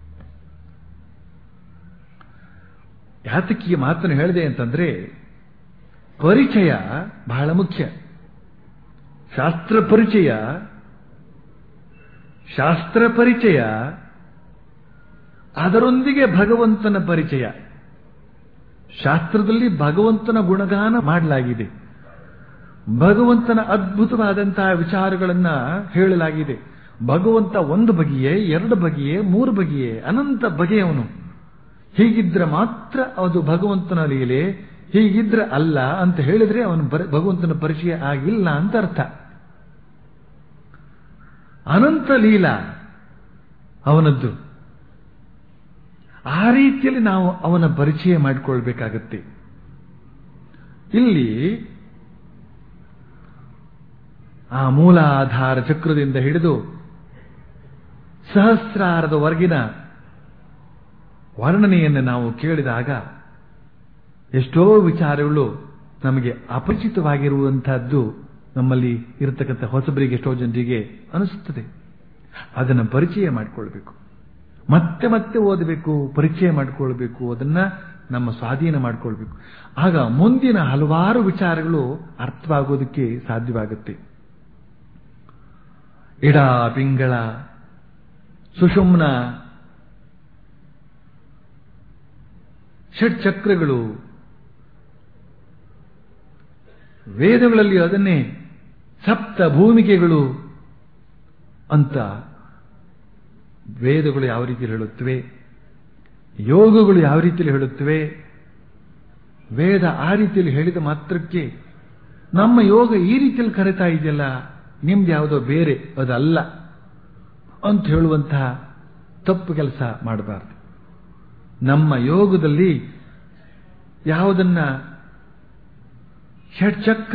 ಯಾತಕ್ಕೆ ಈ ಮಾತನ್ನು ಹೇಳಿದೆ ಅಂತಂದ್ರೆ ಪರಿಚಯ ಬಹಳ ಮುಖ್ಯ ಶಾಸ್ತ್ರ ಪರಿಚಯ ಶಾಸ್ತ್ರ ಪರಿಚಯ ಅದರೊಂದಿಗೆ ಭಗವಂತನ ಪರಿಚಯ ಶಾಸ್ತ್ರದಲ್ಲಿ ಭಗವಂತನ ಗುಣಗಾನ ಮಾಡಲಾಗಿದೆ ಭಗವಂತನ ಅದ್ಭುತವಾದಂತಹ ವಿಚಾರಗಳನ್ನ ಹೇಳಲಾಗಿದೆ ಭಗವಂತ ಒಂದು ಬಗೆಯೇ ಎರಡು ಬಗೆಯೇ ಮೂರು ಬಗೆಯೇ ಅನಂತ ಬಗೆಯವನು ಹೀಗಿದ್ರೆ ಮಾತ್ರ ಅದು ಭಗವಂತನ ಲೀಲೆ ಹೀಗಿದ್ರೆ ಅಲ್ಲ ಅಂತ ಹೇಳಿದ್ರೆ ಅವನು ಭಗವಂತನ ಪರಿಚಯ ಆಗಿಲ್ಲ ಅಂತ ಅರ್ಥ ಅನಂತ ಲೀಲಾ ಅವನದ್ದು ಆ ರೀತಿಯಲ್ಲಿ ನಾವು ಅವನ ಪರಿಚಯ ಮಾಡಿಕೊಳ್ಬೇಕಾಗತ್ತೆ ಇಲ್ಲಿ ಆ ಮೂಲಾಧಾರ ಚಕ್ರದಿಂದ ಹಿಡಿದು ಸಹಸ್ರಾರದವರೆಗಿನ ವರ್ಣನೆಯನ್ನು ನಾವು ಕೇಳಿದಾಗ ಎಷ್ಟೋ ವಿಚಾರಗಳು ನಮಗೆ ಅಪರಿಚಿತವಾಗಿರುವಂತಹದ್ದು ನಮ್ಮಲ್ಲಿ ಇರತಕ್ಕಂಥ ಹೊಸಬರಿಗೆ ಎಷ್ಟೋ ಜನರಿಗೆ ಅನಿಸುತ್ತದೆ ಅದನ್ನು ಪರಿಚಯ ಮಾಡಿಕೊಳ್ಬೇಕು ಮತ್ತೆ ಮತ್ತೆ ಓದಬೇಕು ಪರಿಚಯ ಮಾಡಿಕೊಳ್ಬೇಕು ಅದನ್ನ ನಮ್ಮ ಸ್ವಾಧೀನ ಮಾಡಿಕೊಳ್ಬೇಕು ಆಗ ಮುಂದಿನ ಹಲವಾರು ವಿಚಾರಗಳು ಅರ್ಥವಾಗೋದಕ್ಕೆ ಸಾಧ್ಯವಾಗುತ್ತೆ ಇಡ ಪಿಂಗಳ ಸುಷುಮ್ನ ಷಟ್ಚಕ್ರಗಳು ವೇದಗಳಲ್ಲಿ ಅದನ್ನೇ ಸಪ್ತ ಭೂಮಿಕೆಗಳು ಅಂತ ವೇದಗಳು ಯಾವ ರೀತಿಯಲ್ಲಿ ಹೇಳುತ್ತವೆ ಯೋಗಗಳು ಯಾವ ರೀತಿಯಲ್ಲಿ ಹೇಳುತ್ತವೆ ವೇದ ಆ ರೀತಿಯಲ್ಲಿ ಹೇಳಿದ ಮಾತ್ರಕ್ಕೆ ನಮ್ಮ ಯೋಗ ಈ ರೀತಿಯಲ್ಲಿ ಕರೆತಾ ಇದೆಯಲ್ಲ ನಿಮ್ದು ಯಾವುದೋ ಬೇರೆ ಅದಲ್ಲ ಅಂತ ಹೇಳುವಂತಹ ತಪ್ಪು ಕೆಲಸ ಮಾಡಬಾರದು ನಮ್ಮ ಯೋಗದಲ್ಲಿ ಯಾವುದನ್ನ ಷಟ್ಚಕ್ರ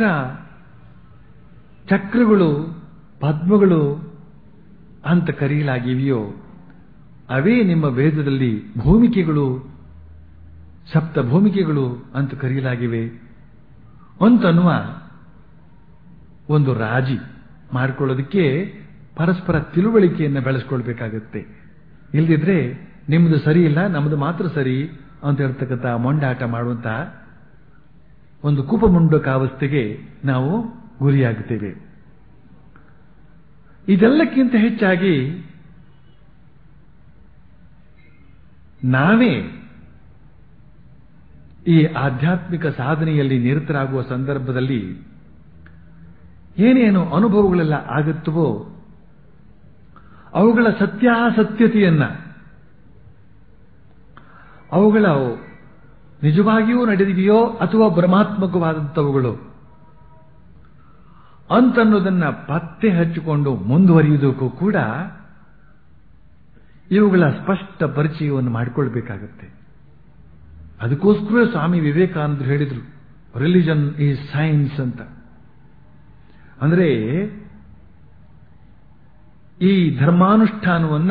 ಚಕ್ರಗಳು ಪದ್ಮಗಳು ಅಂತ ಕರೆಯಲಾಗಿವೆಯೋ ಅವೇ ನಿಮ್ಮ ವೇದದಲ್ಲಿ ಭೂಮಿಕೆಗಳು ಸಪ್ತ ಭೂಮಿಕೆಗಳು ಅಂತ ಕರೆಯಲಾಗಿವೆ ಅಂತನ್ನುವ ಒಂದು ರಾಜಿ ಮಾಡಿಕೊಳ್ಳೋದಕ್ಕೆ ಪರಸ್ಪರ ತಿಳುವಳಿಕೆಯನ್ನು ಬೆಳೆಸ್ಕೊಳ್ಬೇಕಾಗತ್ತೆ ಇಲ್ದಿದ್ರೆ ನಿಮ್ಮದು ಸರಿ ಇಲ್ಲ ನಮ್ಮದು ಮಾತ್ರ ಸರಿ ಅಂತ ಹೇಳ್ತಕ್ಕಂಥ ಮೊಂಡಾಟ ಮಾಡುವಂತಹ ಒಂದು ಕುಪಮುಂಡಕಾವಸ್ಥೆಗೆ ನಾವು ಗುರಿಯಾಗುತ್ತೇವೆ ಇದೆಲ್ಲಕ್ಕಿಂತ ಹೆಚ್ಚಾಗಿ ನಾವೇ ಈ ಆಧ್ಯಾತ್ಮಿಕ ಸಾಧನೆಯಲ್ಲಿ ನಿರತರಾಗುವ ಸಂದರ್ಭದಲ್ಲಿ ಏನೇನು ಅನುಭವಗಳೆಲ್ಲ ಆಗುತ್ತವೋ ಅವುಗಳ ಸತ್ಯಾಸತ್ಯತೆಯನ್ನ ಅವುಗಳ ನಿಜವಾಗಿಯೂ ನಡೆದಿವೆಯೋ ಅಥವಾ ಭ್ರಮಾತ್ಮಕವಾದಂಥವುಗಳು ಅಂತನ್ನೋದನ್ನ ಪತ್ತೆ ಹಚ್ಚಿಕೊಂಡು ಮುಂದುವರಿಯುವುದಕ್ಕೂ ಕೂಡ ಇವುಗಳ ಸ್ಪಷ್ಟ ಪರಿಚಯವನ್ನು ಮಾಡಿಕೊಳ್ಬೇಕಾಗತ್ತೆ ಅದಕ್ಕೋಸ್ಕರ ಸ್ವಾಮಿ ವಿವೇಕಾನಂದರು ಹೇಳಿದರು ರಿಲಿಜನ್ ಈಸ್ ಸೈನ್ಸ್ ಅಂತ ಅಂದ್ರೆ ಈ ಧರ್ಮಾನುಷ್ಠಾನವನ್ನ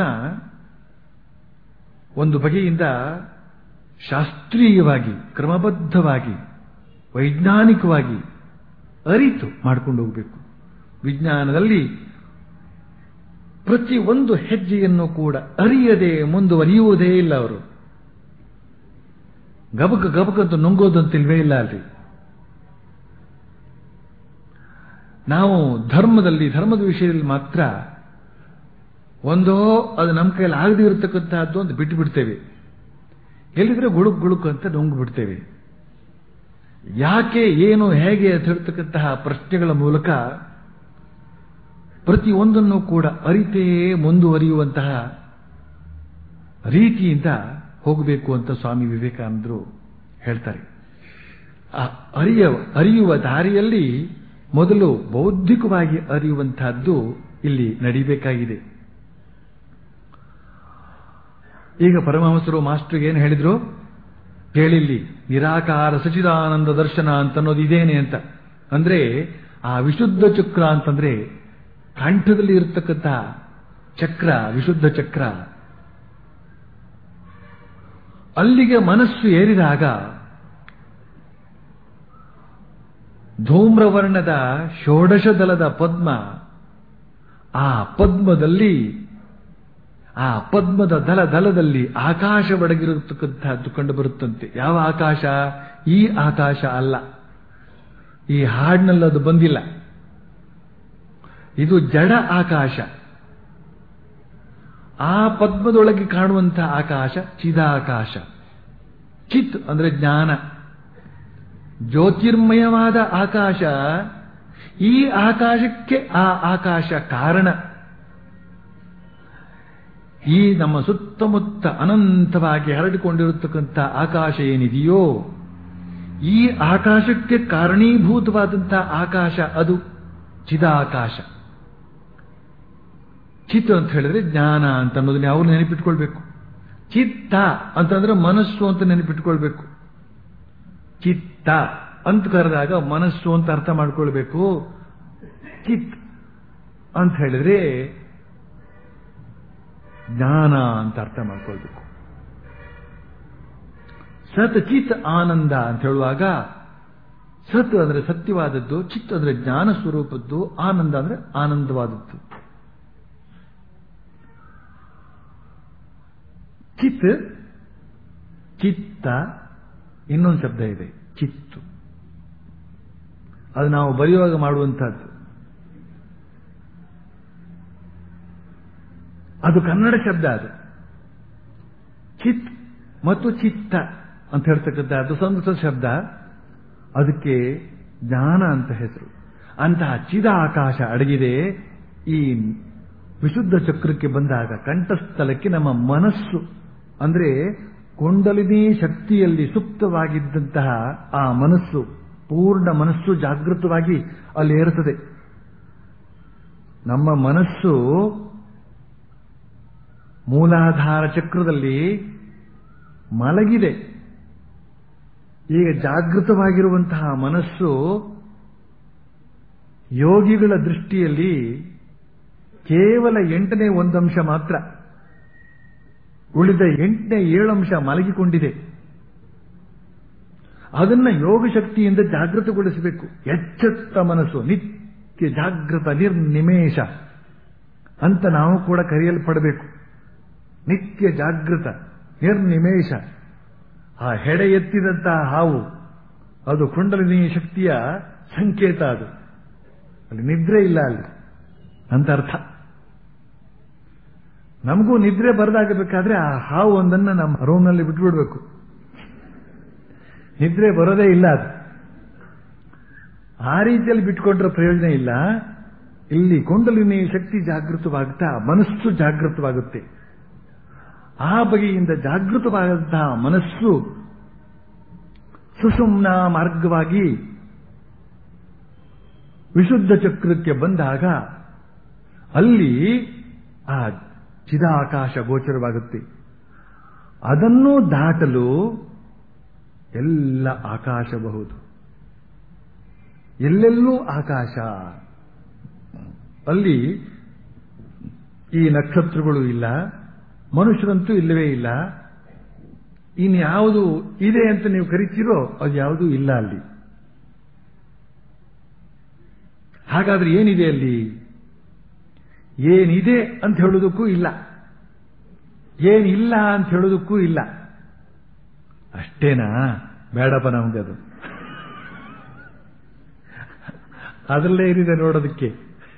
ಒಂದು ಬಗೆಯಿಂದ ಶಾಸ್ತ್ರೀಯವಾಗಿ ಕ್ರಮಬದ್ಧವಾಗಿ ವೈಜ್ಞಾನಿಕವಾಗಿ ಅರಿತು ಮಾಡ್ಕೊಂಡು ಹೋಗಬೇಕು ವಿಜ್ಞಾನದಲ್ಲಿ ಪ್ರತಿ ಒಂದು ಹೆಜ್ಜೆಯನ್ನು ಕೂಡ ಅರಿಯದೆ ಮುಂದುವರಿಯುವುದೇ ಇಲ್ಲ ಅವರು ಗಬಕ ಗಬಕಂತ ನುಂಗೋದಂತಿಲ್ವೇ ಇಲ್ಲ ಅಲ್ಲಿ ನಾವು ಧರ್ಮದಲ್ಲಿ ಧರ್ಮದ ವಿಷಯದಲ್ಲಿ ಮಾತ್ರ ಒಂದೋ ಅದು ನಮ್ಮ ಕೈಯಲ್ಲಿ ಆಗದೆ ಇರತಕ್ಕಂತಹದ್ದು ಅಂತ ಬಿಟ್ಟು ಬಿಡ್ತೇವೆ ಎಲ್ಲಿದ್ರೆ ಗುಳುಕ್ ಗುಳುಕ್ ಅಂತ ನುಂಗು ಬಿಡ್ತೇವೆ ಯಾಕೆ ಏನು ಹೇಗೆ ಅಂತ ಹೇಳ್ತಕ್ಕಂತಹ ಪ್ರಶ್ನೆಗಳ ಮೂಲಕ ಪ್ರತಿಯೊಂದನ್ನು ಕೂಡ ಅರಿತೇ ಮುಂದುವರಿಯುವಂತಹ ರೀತಿಯಿಂದ ಹೋಗಬೇಕು ಅಂತ ಸ್ವಾಮಿ ವಿವೇಕಾನಂದರು ಹೇಳ್ತಾರೆ ಆ ಅರಿಯ ಅರಿಯುವ ದಾರಿಯಲ್ಲಿ ಮೊದಲು ಬೌದ್ಧಿಕವಾಗಿ ಅರಿಯುವಂತಹದ್ದು ಇಲ್ಲಿ ನಡಿಬೇಕಾಗಿದೆ ಈಗ ಪರಮಹಂಸರು ಮಾಸ್ಟರ್ಗೆ ಏನು ಹೇಳಿದ್ರು ಕೇಳಿಲ್ಲಿ ನಿರಾಕಾರ ಸಚಿದಾನಂದ ದರ್ಶನ ಅಂತ ಅನ್ನೋದು ಇದೇನೆ ಅಂತ ಅಂದ್ರೆ ಆ ವಿಶುದ್ಧ ಚಕ್ರ ಅಂತಂದ್ರೆ ಕಂಠದಲ್ಲಿ ಇರತಕ್ಕಂಥ ಚಕ್ರ ವಿಶುದ್ಧ ಚಕ್ರ ಅಲ್ಲಿಗೆ ಮನಸ್ಸು ಏರಿದಾಗ ಧೂಮ್ರವರ್ಣದ ಷೋಡಶ ದಲದ ಪದ್ಮ ಆ ಪದ್ಮದಲ್ಲಿ ಆ ಪದ್ಮದ ದಲ ದಲದಲ್ಲಿ ಆಕಾಶ ಒಡಗಿರತಕ್ಕಂತಹದ್ದು ಕಂಡು ಬರುತ್ತಂತೆ ಯಾವ ಆಕಾಶ ಈ ಆಕಾಶ ಅಲ್ಲ ಈ ಹಾಡಿನಲ್ಲಿ ಅದು ಬಂದಿಲ್ಲ ಇದು ಜಡ ಆಕಾಶ ಆ ಪದ್ಮದೊಳಗೆ ಕಾಣುವಂತಹ ಆಕಾಶ ಚಿದಾಕಾಶ ಚಿತ್ ಅಂದ್ರೆ ಜ್ಞಾನ ಜ್ಯೋತಿರ್ಮಯವಾದ ಆಕಾಶ ಈ ಆಕಾಶಕ್ಕೆ ಆ ಆಕಾಶ ಕಾರಣ ಈ ನಮ್ಮ ಸುತ್ತಮುತ್ತ ಅನಂತವಾಗಿ ಹರಡಿಕೊಂಡಿರತಕ್ಕಂಥ ಆಕಾಶ ಏನಿದೆಯೋ ಈ ಆಕಾಶಕ್ಕೆ ಕಾರಣೀಭೂತವಾದಂತಹ ಆಕಾಶ ಅದು ಚಿದಾಕಾಶ ಚಿತ್ ಅಂತ ಹೇಳಿದ್ರೆ ಜ್ಞಾನ ಅಂತ ಅನ್ನೋದನ್ನ ಅವ್ರು ನೆನಪಿಟ್ಕೊಳ್ಬೇಕು ಚಿತ್ತ ಅಂತಂದ್ರೆ ಮನಸ್ಸು ಅಂತ ನೆನಪಿಟ್ಕೊಳ್ಬೇಕು ಚಿತ್ತ ಅಂತ ಕರೆದಾಗ ಮನಸ್ಸು ಅಂತ ಅರ್ಥ ಮಾಡ್ಕೊಳ್ಬೇಕು ಚಿತ್ ಅಂತ ಹೇಳಿದ್ರೆ ಜ್ಞಾನ ಅಂತ ಅರ್ಥ ಮಾಡ್ಕೊಳ್ಬೇಕು ಸತ್ ಚಿತ್ ಆನಂದ ಅಂತ ಹೇಳುವಾಗ ಸತ್ ಅಂದ್ರೆ ಸತ್ಯವಾದದ್ದು ಚಿತ್ ಅಂದ್ರೆ ಜ್ಞಾನ ಸ್ವರೂಪದ್ದು ಆನಂದ ಅಂದ್ರೆ ಆನಂದವಾದದ್ದು ಚಿತ್ ಚಿತ್ತ ಇನ್ನೊಂದು ಶಬ್ದ ಇದೆ ಚಿತ್ತು ಅದು ನಾವು ಬರೆಯುವಾಗ ಮಾಡುವಂತಹದ್ದು ಅದು ಕನ್ನಡ ಶಬ್ದ ಅದು ಚಿತ್ ಮತ್ತು ಚಿತ್ತ ಅಂತ ಹೇಳ್ತಕ್ಕಂಥ ಅದು ಸಂಸ್ಕೃತ ಶಬ್ದ ಅದಕ್ಕೆ ಜ್ಞಾನ ಅಂತ ಹೆಸರು ಅಂತಹ ಚಿದ ಆಕಾಶ ಅಡಗಿದೆ ಈ ವಿಶುದ್ಧ ಚಕ್ರಕ್ಕೆ ಬಂದಾಗ ಕಂಠಸ್ಥಲಕ್ಕೆ ನಮ್ಮ ಮನಸ್ಸು ಅಂದ್ರೆ ಕುಂಡಲಿನಿ ಶಕ್ತಿಯಲ್ಲಿ ಸುಪ್ತವಾಗಿದ್ದಂತಹ ಆ ಮನಸ್ಸು ಪೂರ್ಣ ಮನಸ್ಸು ಜಾಗೃತವಾಗಿ ಅಲ್ಲಿ ಏರುತ್ತದೆ ನಮ್ಮ ಮನಸ್ಸು ಮೂಲಾಧಾರ ಚಕ್ರದಲ್ಲಿ ಮಲಗಿದೆ ಈಗ ಜಾಗೃತವಾಗಿರುವಂತಹ ಮನಸ್ಸು ಯೋಗಿಗಳ ದೃಷ್ಟಿಯಲ್ಲಿ ಕೇವಲ ಎಂಟನೇ ಒಂದಂಶ ಮಾತ್ರ ಉಳಿದ ಎಂಟನೇ ಏಳಂಶ ಮಲಗಿಕೊಂಡಿದೆ ಅದನ್ನ ಯೋಗ ಶಕ್ತಿಯಿಂದ ಜಾಗೃತಗೊಳಿಸಬೇಕು ಎಚ್ಚೆತ್ತ ಮನಸ್ಸು ನಿತ್ಯ ಜಾಗೃತ ನಿರ್ನಿಮೇಷ ಅಂತ ನಾವು ಕೂಡ ಕರೆಯಲ್ಪಡಬೇಕು ನಿತ್ಯ ಜಾಗೃತ ನಿರ್ನಿಮೇಷ ಆ ಹೆಡೆ ಎತ್ತಿದಂತಹ ಹಾವು ಅದು ಕುಂಡಲಿನಿ ಶಕ್ತಿಯ ಸಂಕೇತ ಅದು ಅಲ್ಲಿ ನಿದ್ರೆ ಇಲ್ಲ ಅಲ್ಲಿ ಅಂತ ಅರ್ಥ ನಮಗೂ ನಿದ್ರೆ ಬರದಾಗಬೇಕಾದ್ರೆ ಆ ಹಾವು ಒಂದನ್ನು ನಮ್ಮ ರೂಮ್ನಲ್ಲಿ ಬಿಟ್ಬಿಡ್ಬೇಕು ನಿದ್ರೆ ಬರೋದೇ ಇಲ್ಲ ಅದು ಆ ರೀತಿಯಲ್ಲಿ ಬಿಟ್ಕೊಂಡ್ರೆ ಪ್ರಯೋಜನ ಇಲ್ಲ ಇಲ್ಲಿ ಕುಂಡಲಿನಿ ಶಕ್ತಿ ಜಾಗೃತವಾಗುತ್ತಾ ಮನಸ್ಸು ಜಾಗೃತವಾಗುತ್ತೆ ಆ ಬಗೆಯಿಂದ ಜಾಗೃತವಾದಂತಹ ಮನಸ್ಸು ಸುಷುಮ್ನ ಮಾರ್ಗವಾಗಿ ವಿಶುದ್ಧ ಚಕ್ರಕ್ಕೆ ಬಂದಾಗ ಅಲ್ಲಿ ಆ ಚಿದಾಕಾಶ ಗೋಚರವಾಗುತ್ತೆ ಅದನ್ನು ದಾಟಲು ಎಲ್ಲ ಆಕಾಶಬಹುದು ಎಲ್ಲೆಲ್ಲೂ ಆಕಾಶ ಅಲ್ಲಿ ಈ ನಕ್ಷತ್ರಗಳು ಇಲ್ಲ ಮನುಷ್ಯರಂತೂ ಇಲ್ಲವೇ ಇಲ್ಲ ಇನ್ಯಾವುದು ಇದೆ ಅಂತ ನೀವು ಕರಿತೀರೋ ಅದು ಯಾವುದೂ ಇಲ್ಲ ಅಲ್ಲಿ ಹಾಗಾದ್ರೆ ಏನಿದೆ ಅಲ್ಲಿ ಏನಿದೆ ಅಂತ ಹೇಳೋದಕ್ಕೂ ಇಲ್ಲ ಏನಿಲ್ಲ ಅಂತ ಹೇಳೋದಕ್ಕೂ ಇಲ್ಲ ಅಷ್ಟೇನಾ ಬೇಡಪ್ಪ ನಮಗದು ಅದರಲ್ಲೇ ಏನಿದೆ ನೋಡೋದಕ್ಕೆ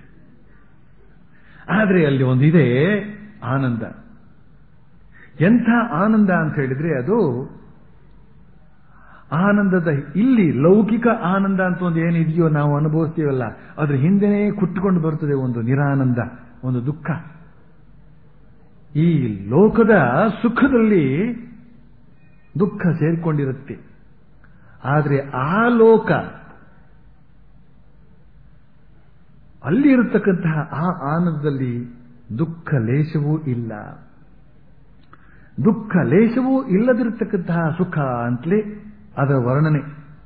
ಆದರೆ ಅಲ್ಲಿ ಒಂದಿದೆ ಆನಂದ ಎಂಥ ಆನಂದ ಅಂತ ಹೇಳಿದ್ರೆ ಅದು ಆನಂದದ ಇಲ್ಲಿ ಲೌಕಿಕ ಆನಂದ ಅಂತ ಒಂದು ಏನಿದೆಯೋ ನಾವು ಅನುಭವಿಸ್ತೀವಲ್ಲ ಅದ್ರ ಹಿಂದೆನೇ ಕುಟ್ಟುಕೊಂಡು ಬರ್ತದೆ ಒಂದು ನಿರಾನಂದ ಒಂದು ದುಃಖ ಈ ಲೋಕದ ಸುಖದಲ್ಲಿ ದುಃಖ ಸೇರಿಕೊಂಡಿರುತ್ತೆ ಆದರೆ ಆ ಲೋಕ ಅಲ್ಲಿ ಇರತಕ್ಕಂತಹ ಆ ಆನಂದದಲ್ಲಿ ದುಃಖ ಲೇಶವೂ ಇಲ್ಲ ದುಃಖ ಲೇಶವೂ ಇಲ್ಲದಿರತಕ್ಕಂತಹ ಸುಖ ಅಂತಲೇ ಅದರ ವರ್ಣನೆ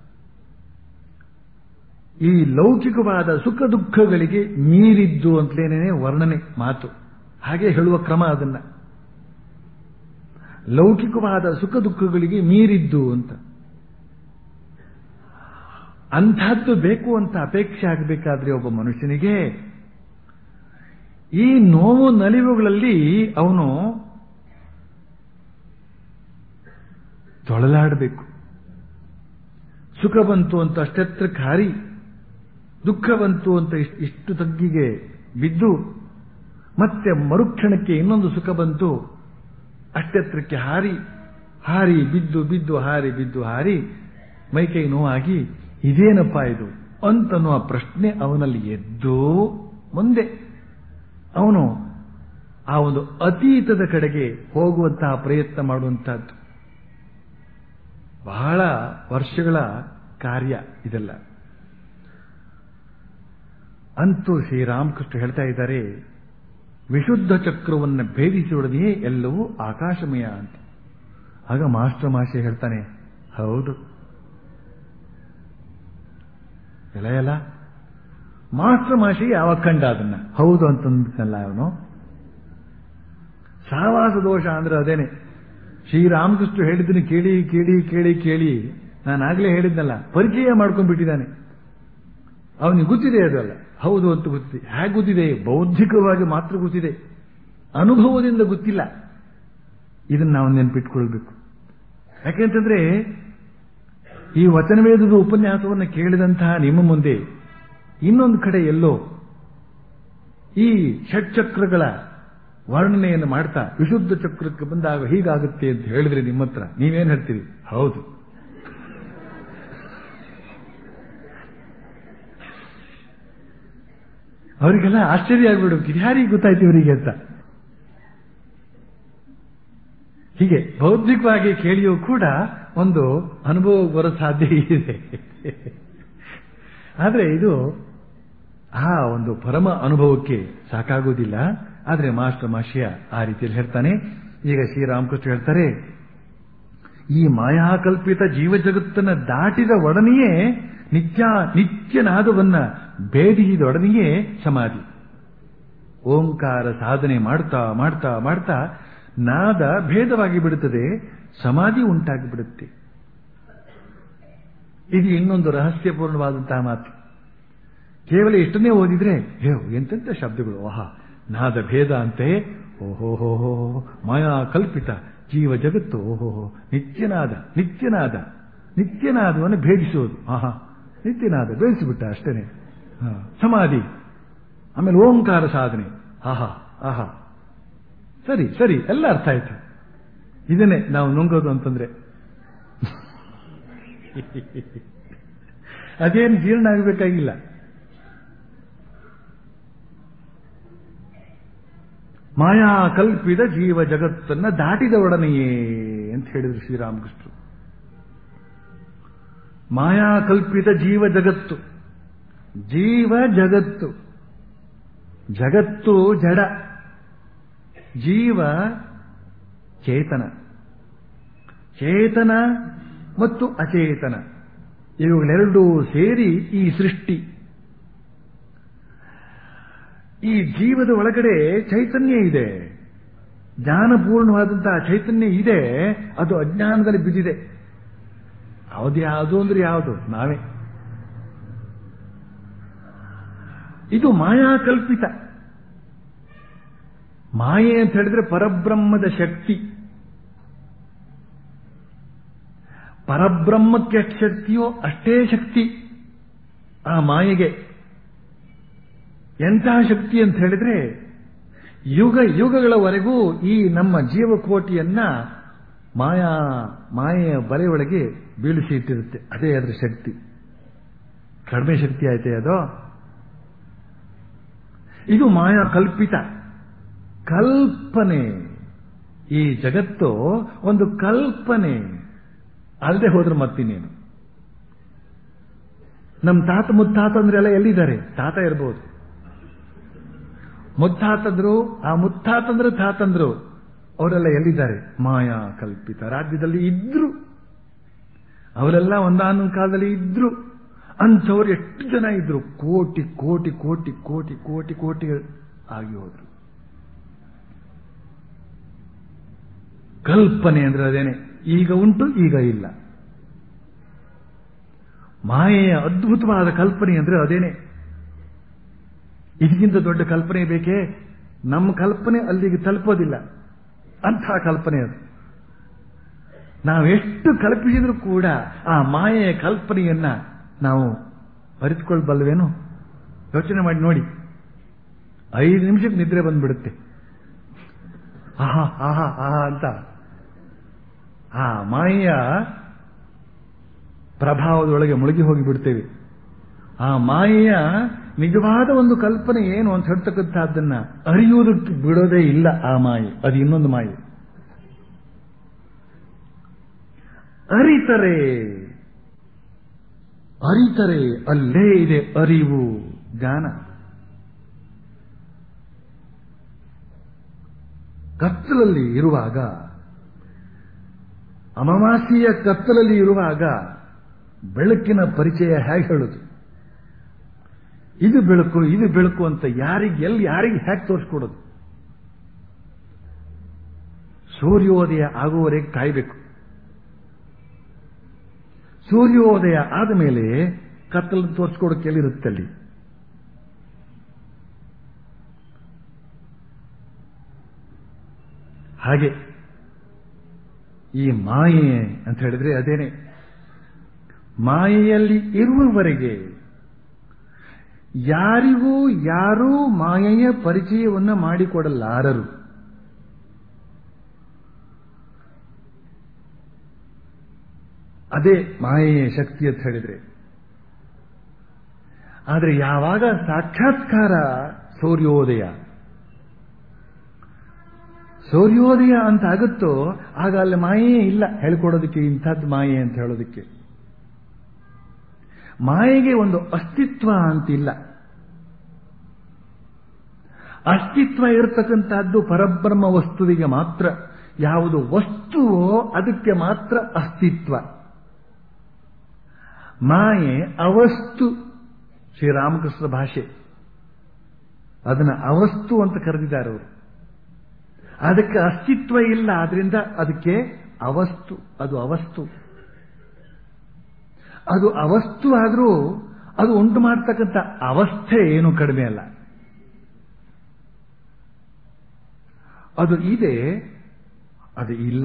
ಈ ಲೌಕಿಕವಾದ ಸುಖ ದುಃಖಗಳಿಗೆ ಮೀರಿದ್ದು ಅಂತಲೇನೇ ವರ್ಣನೆ ಮಾತು ಹಾಗೆ ಹೇಳುವ ಕ್ರಮ ಅದನ್ನ ಲೌಕಿಕವಾದ ಸುಖ ದುಃಖಗಳಿಗೆ ಮೀರಿದ್ದು ಅಂತ ಅಂಥದ್ದು ಬೇಕು ಅಂತ ಅಪೇಕ್ಷೆ ಆಗಬೇಕಾದ್ರೆ ಒಬ್ಬ ಮನುಷ್ಯನಿಗೆ ಈ ನೋವು ನಲಿವುಗಳಲ್ಲಿ ಅವನು ತೊಳಲಾಡಬೇಕು ಸುಖ ಬಂತು ಅಂತ ಅಷ್ಟೆತ್ರಕ್ಕೆ ಹಾರಿ ದುಃಖ ಬಂತು ಅಂತ ಇಷ್ಟು ತಗ್ಗಿಗೆ ಬಿದ್ದು ಮತ್ತೆ ಮರುಕ್ಷಣಕ್ಕೆ ಇನ್ನೊಂದು ಸುಖ ಬಂತು ಅಷ್ಟೆತ್ರಕ್ಕೆ ಹಾರಿ ಹಾರಿ ಬಿದ್ದು ಬಿದ್ದು ಹಾರಿ ಬಿದ್ದು ಹಾರಿ ಮೈಕೈ ನೋವಾಗಿ ಇದೇನಪ್ಪ ಇದು ಅಂತನ್ನುವ ಪ್ರಶ್ನೆ ಅವನಲ್ಲಿ ಎದ್ದು ಮುಂದೆ ಅವನು ಆ ಒಂದು ಅತೀತದ ಕಡೆಗೆ ಹೋಗುವಂತಹ ಪ್ರಯತ್ನ ಮಾಡುವಂತಹದ್ದು ಬಹಳ ವರ್ಷಗಳ ಕಾರ್ಯ ಇದೆಲ್ಲ ಅಂತೂ ಶ್ರೀರಾಮಕೃಷ್ಣ ಹೇಳ್ತಾ ಇದ್ದಾರೆ ವಿಶುದ್ಧ ಚಕ್ರವನ್ನು ಭೇದಿಸಿದೊಡನೆಯೇ ಎಲ್ಲವೂ ಆಕಾಶಮಯ ಅಂತ ಆಗ ಮಾಸ್ಟರ್ ಮಾಷೆ ಹೇಳ್ತಾನೆ ಹೌದು ಎಲ್ಲ ಎಲ್ಲ ಮಾಸ್ಟರ್ ಮಾಷಿ ಯಾವಾಗ ಕಂಡ ಅದನ್ನ ಹೌದು ಅಂತಂದಲ್ಲ ಅವನು ಸಹವಾಸ ದೋಷ ಅಂದ್ರೆ ಅದೇನೆ ಶ್ರೀರಾಮಕೃಷ್ಣ ಹೇಳಿದ್ದನ್ನು ಕೇಳಿ ಕೇಳಿ ಕೇಳಿ ಕೇಳಿ ನಾನಾಗಲೇ ಹೇಳಿದ್ನಲ್ಲ ಪರಿಚಯ ಮಾಡ್ಕೊಂಡ್ಬಿಟ್ಟಿದ್ದಾನೆ ಅವನಿಗೆ ಗೊತ್ತಿದೆ ಅದಲ್ಲ ಹೌದು ಅಂತ ಗೊತ್ತಿದೆ ಹೇಗೆ ಗೊತ್ತಿದೆ ಬೌದ್ಧಿಕವಾಗಿ ಮಾತ್ರ ಗೊತ್ತಿದೆ ಅನುಭವದಿಂದ ಗೊತ್ತಿಲ್ಲ ಇದನ್ನು ನಾವು ನೆನ್ಪಿಟ್ಕೊಳ್ಬೇಕು ಯಾಕೆಂತಂದ್ರೆ ಈ ವಚನವೇದದ ಉಪನ್ಯಾಸವನ್ನು ಕೇಳಿದಂತಹ ನಿಮ್ಮ ಮುಂದೆ ಇನ್ನೊಂದು ಕಡೆ ಎಲ್ಲೋ ಈ ಷಟ್ಚಕ್ರಗಳ ವರ್ಣನೆಯನ್ನು ಮಾಡ್ತಾ ವಿಶುದ್ಧ ಚಕ್ರಕ್ಕೆ ಬಂದಾಗ ಹೀಗಾಗುತ್ತೆ ಅಂತ ಹೇಳಿದ್ರೆ ನಿಮ್ಮ ಹತ್ರ ನೀವೇನ್ ಹೇಳ್ತೀರಿ ಹೌದು ಅವರಿಗೆಲ್ಲ ಆಶ್ಚರ್ಯ ಆಗ್ಬಿಡ್ಬೇಕು ಇದು ಯಾರಿಗೆ ಗೊತ್ತಾಯ್ತು ಇವರಿಗೆ ಅಂತ ಹೀಗೆ ಬೌದ್ಧಿಕವಾಗಿ ಕೇಳಿಯೂ ಕೂಡ ಒಂದು ಅನುಭವ ಬರೋ ಸಾಧ್ಯ ಇದೆ ಆದರೆ ಇದು ಆ ಒಂದು ಪರಮ ಅನುಭವಕ್ಕೆ ಸಾಕಾಗುವುದಿಲ್ಲ ಆದರೆ ಮಾಸ್ಟರ್ ಮಾಷಿಯ ಆ ರೀತಿಯಲ್ಲಿ ಹೇಳ್ತಾನೆ ಈಗ ಶ್ರೀರಾಮಕೃಷ್ಣ ಹೇಳ್ತಾರೆ ಈ ಮಾಯಾಕಲ್ಪಿತ ಜೀವ ಜಗತ್ತನ್ನ ದಾಟಿದ ಒಡನೆಯೇ ನಿತ್ಯ ನಿತ್ಯನಾದವನ್ನ ಬೇಡಿಸಿದೊಡನೆಯೇ ಸಮಾಧಿ ಓಂಕಾರ ಸಾಧನೆ ಮಾಡ್ತಾ ಮಾಡ್ತಾ ಮಾಡ್ತಾ ನಾದ ಭೇದವಾಗಿ ಬಿಡುತ್ತದೆ ಸಮಾಧಿ ಉಂಟಾಗಿ ಬಿಡುತ್ತೆ ಇದು ಇನ್ನೊಂದು ರಹಸ್ಯಪೂರ್ಣವಾದಂತಹ ಮಾತು ಕೇವಲ ಇಷ್ಟನ್ನೇ ಓದಿದ್ರೆ ಹೇ ಎಂತೆಂಥ ಶಬ್ದಗಳು ಆಹಾ ನಾದ ಭೇದ ಅಂತೆ ಓಹೋ ಮಾಯಾ ಕಲ್ಪಿತ ಜೀವ ಜಗತ್ತು ಓಹೋ ನಿತ್ಯನಾದ ನಿತ್ಯನಾದ ನಿತ್ಯನಾದವನ್ನು ಭೇದಿಸೋದು ಆಹಾ ನಿತ್ಯನಾದ ಭೇದಿಸಿಬಿಟ್ಟ ಅಷ್ಟೇನೆ ಸಮಾಧಿ ಆಮೇಲೆ ಓಂಕಾರ ಸಾಧನೆ ಆಹಾ ಆಹಾ ಸರಿ ಸರಿ ಎಲ್ಲ ಅರ್ಥ ಆಯ್ತು ಇದನ್ನೇ ನಾವು ನುಂಗೋದು ಅಂತಂದ್ರೆ ಅದೇನು ಜೀರ್ಣ ಆಗಬೇಕಾಗಿಲ್ಲ ಮಾಯಾ ಕಲ್ಪಿದ ಜೀವ ಜಗತ್ತನ್ನ ದಾಟಿದ ಒಡನೆಯೇ ಅಂತ ಹೇಳಿದ್ರು ಶ್ರೀರಾಮಕೃಷ್ಣರು ಮಾಯಾ ಕಲ್ಪಿತ ಜೀವ ಜಗತ್ತು ಜೀವ ಜಗತ್ತು ಜಗತ್ತು ಜಡ ಜೀವ ಚೇತನ ಚೇತನ ಮತ್ತು ಅಚೇತನ ಇವುಗಳೆರಡೂ ಸೇರಿ ಈ ಸೃಷ್ಟಿ ಈ ಜೀವದ ಒಳಗಡೆ ಚೈತನ್ಯ ಇದೆ ಜ್ಞಾನಪೂರ್ಣವಾದಂತಹ ಚೈತನ್ಯ ಇದೆ ಅದು ಅಜ್ಞಾನದಲ್ಲಿ ಬಿದ್ದಿದೆ ಯಾವುದು ಯಾವುದು ಅಂದ್ರೆ ಯಾವುದು ನಾವೇ ಇದು ಮಾಯಾಕಲ್ಪಿತ ಮಾಯೆ ಅಂತ ಹೇಳಿದ್ರೆ ಪರಬ್ರಹ್ಮದ ಶಕ್ತಿ ಪರಬ್ರಹ್ಮಕ್ಕೆ ಎಷ್ಟು ಶಕ್ತಿಯೋ ಅಷ್ಟೇ ಶಕ್ತಿ ಆ ಮಾಯೆಗೆ ಎಂತಹ ಶಕ್ತಿ ಅಂತ ಹೇಳಿದ್ರೆ ಯುಗ ಯುಗಗಳವರೆಗೂ ಈ ನಮ್ಮ ಜೀವಕೋಟಿಯನ್ನ ಮಾಯಾ ಮಾಯೆಯ ಬಲೆಯೊಳಗೆ ಬೀಳಿಸಿ ಇಟ್ಟಿರುತ್ತೆ ಅದೇ ಅದರ ಶಕ್ತಿ ಕಡಿಮೆ ಶಕ್ತಿ ಆಯ್ತೆ ಅದು ಇದು ಮಾಯಾ ಕಲ್ಪಿತ ಕಲ್ಪನೆ ಈ ಜಗತ್ತು ಒಂದು ಕಲ್ಪನೆ ಅಲ್ಲದೆ ಹೋದ್ರೆ ಮತ್ತಿನ್ನೇನು ನಮ್ಮ ತಾತ ಮುತ್ತಾತಂದ್ರೆಲ್ಲ ಎಲ್ಲಿದ್ದಾರೆ ತಾತ ಇರಬಹುದು ಮುತ್ತಾತಂದ್ರು ಆ ಮುತ್ತಾತಂದ್ರು ತಾತಂದ್ರು ಅವರೆಲ್ಲ ಎಲ್ಲಿದ್ದಾರೆ ಮಾಯಾ ಕಲ್ಪಿತ ರಾಜ್ಯದಲ್ಲಿ ಇದ್ರು ಅವರೆಲ್ಲ ಒಂದಾನೊಂದು ಕಾಲದಲ್ಲಿ ಇದ್ರು ಅಂಥವ್ರು ಎಷ್ಟು ಜನ ಇದ್ರು ಕೋಟಿ ಕೋಟಿ ಕೋಟಿ ಕೋಟಿ ಕೋಟಿ ಕೋಟಿ ಆಗಿ ಹೋದ್ರು ಕಲ್ಪನೆ ಅಂದ್ರೆ ಅದೇನೆ ಈಗ ಉಂಟು ಈಗ ಇಲ್ಲ ಮಾಯೆಯ ಅದ್ಭುತವಾದ ಕಲ್ಪನೆ ಅಂದ್ರೆ ಅದೇನೆ ಇದಕ್ಕಿಂತ ದೊಡ್ಡ ಕಲ್ಪನೆ ಬೇಕೇ ನಮ್ಮ ಕಲ್ಪನೆ ಅಲ್ಲಿಗೆ ತಲುಪೋದಿಲ್ಲ ಅಂತಹ ಕಲ್ಪನೆ ಅದು ನಾವೆಷ್ಟು ಕಲ್ಪಿಸಿದ್ರೂ ಕೂಡ ಆ ಮಾಯೆಯ ಕಲ್ಪನೆಯನ್ನ ನಾವು ಅರಿತುಕೊಳ್ಬಲ್ವೇನು ಯೋಚನೆ ಮಾಡಿ ನೋಡಿ ಐದು ನಿಮಿಷಕ್ಕೆ ನಿದ್ರೆ ಬಂದ್ಬಿಡುತ್ತೆ ಆಹಾ ಆಹಾ ಆಹಾ ಅಂತ ಆ ಮಾಯೆಯ ಪ್ರಭಾವದೊಳಗೆ ಮುಳುಗಿ ಹೋಗಿ ಬಿಡ್ತೇವೆ ಆ ಮಾಯೆಯ ನಿಜವಾದ ಒಂದು ಕಲ್ಪನೆ ಏನು ಅಂತ ಹೇಳ್ತಕ್ಕಂಥದ್ದನ್ನ ಅರಿಯುವುದಕ್ಕೆ ಬಿಡೋದೇ ಇಲ್ಲ ಆ ಮಾಯೆ ಅದು ಇನ್ನೊಂದು ಮಾಯೆ ಅರಿತರೆ ಅರಿತರೆ ಅಲ್ಲೇ ಇದೆ ಅರಿವು ಜ್ಞಾನ ಕತ್ತಲಲ್ಲಿ ಇರುವಾಗ ಅಮಾವಾಸ್ಯೆಯ ಕತ್ತಲಲ್ಲಿ ಇರುವಾಗ ಬೆಳಕಿನ ಪರಿಚಯ ಹೇಗೆ ಹೇಳುದು ಇದು ಬೆಳಕು ಇದು ಬೆಳಕು ಅಂತ ಯಾರಿಗೆ ಎಲ್ಲಿ ಯಾರಿಗೆ ಹೇಗೆ ತೋರಿಸ್ಕೊಡೋದು ಸೂರ್ಯೋದಯ ಆಗುವವರೆಗೆ ಕಾಯಬೇಕು ಸೂರ್ಯೋದಯ ಆದ ಮೇಲೆ ಕತ್ತಲು ತೋರಿಸ್ಕೊಡೋಕೆ ಎಲ್ಲಿರುತ್ತೆ ಅಲ್ಲಿ ಹಾಗೆ ಈ ಮಾಯೆ ಅಂತ ಹೇಳಿದ್ರೆ ಅದೇನೆ ಮಾಯೆಯಲ್ಲಿ ಇರುವವರೆಗೆ ಯಾರಿಗೂ ಯಾರೂ ಮಾಯೆಯ ಪರಿಚಯವನ್ನು ಮಾಡಿಕೊಡಲಾರರು ಅದೇ ಮಾಯೆಯ ಶಕ್ತಿ ಅಂತ ಹೇಳಿದ್ರೆ ಆದರೆ ಯಾವಾಗ ಸಾಕ್ಷಾತ್ಕಾರ ಸೂರ್ಯೋದಯ ಸೂರ್ಯೋದಯ ಅಂತ ಆಗುತ್ತೋ ಆಗ ಅಲ್ಲಿ ಮಾಯೆಯೇ ಇಲ್ಲ ಹೇಳ್ಕೊಡೋದಕ್ಕೆ ಇಂಥದ್ದು ಮಾಯೆ ಅಂತ ಹೇಳೋದಕ್ಕೆ ಮಾಯೆಗೆ ಒಂದು ಅಸ್ತಿತ್ವ ಅಂತಿಲ್ಲ ಅಸ್ತಿತ್ವ ಇರತಕ್ಕಂತಹದ್ದು ಪರಬ್ರಹ್ಮ ವಸ್ತುವಿಗೆ ಮಾತ್ರ ಯಾವುದು ವಸ್ತುವೋ ಅದಕ್ಕೆ ಮಾತ್ರ ಅಸ್ತಿತ್ವ ಮಾಯೆ ಅವಸ್ತು ಶ್ರೀರಾಮಕೃಷ್ಣ ಭಾಷೆ ಅದನ್ನ ಅವಸ್ತು ಅಂತ ಕರೆದಿದ್ದಾರೆ ಅವರು ಅದಕ್ಕೆ ಅಸ್ತಿತ್ವ ಇಲ್ಲ ಆದ್ರಿಂದ ಅದಕ್ಕೆ ಅವಸ್ತು ಅದು ಅವಸ್ತು ಅದು ಅವಸ್ತು ಆದರೂ ಅದು ಉಂಟು ಮಾಡ್ತಕ್ಕಂಥ ಅವಸ್ಥೆ ಏನು ಕಡಿಮೆ ಅಲ್ಲ ಅದು ಇದೆ ಅದು ಇಲ್ಲ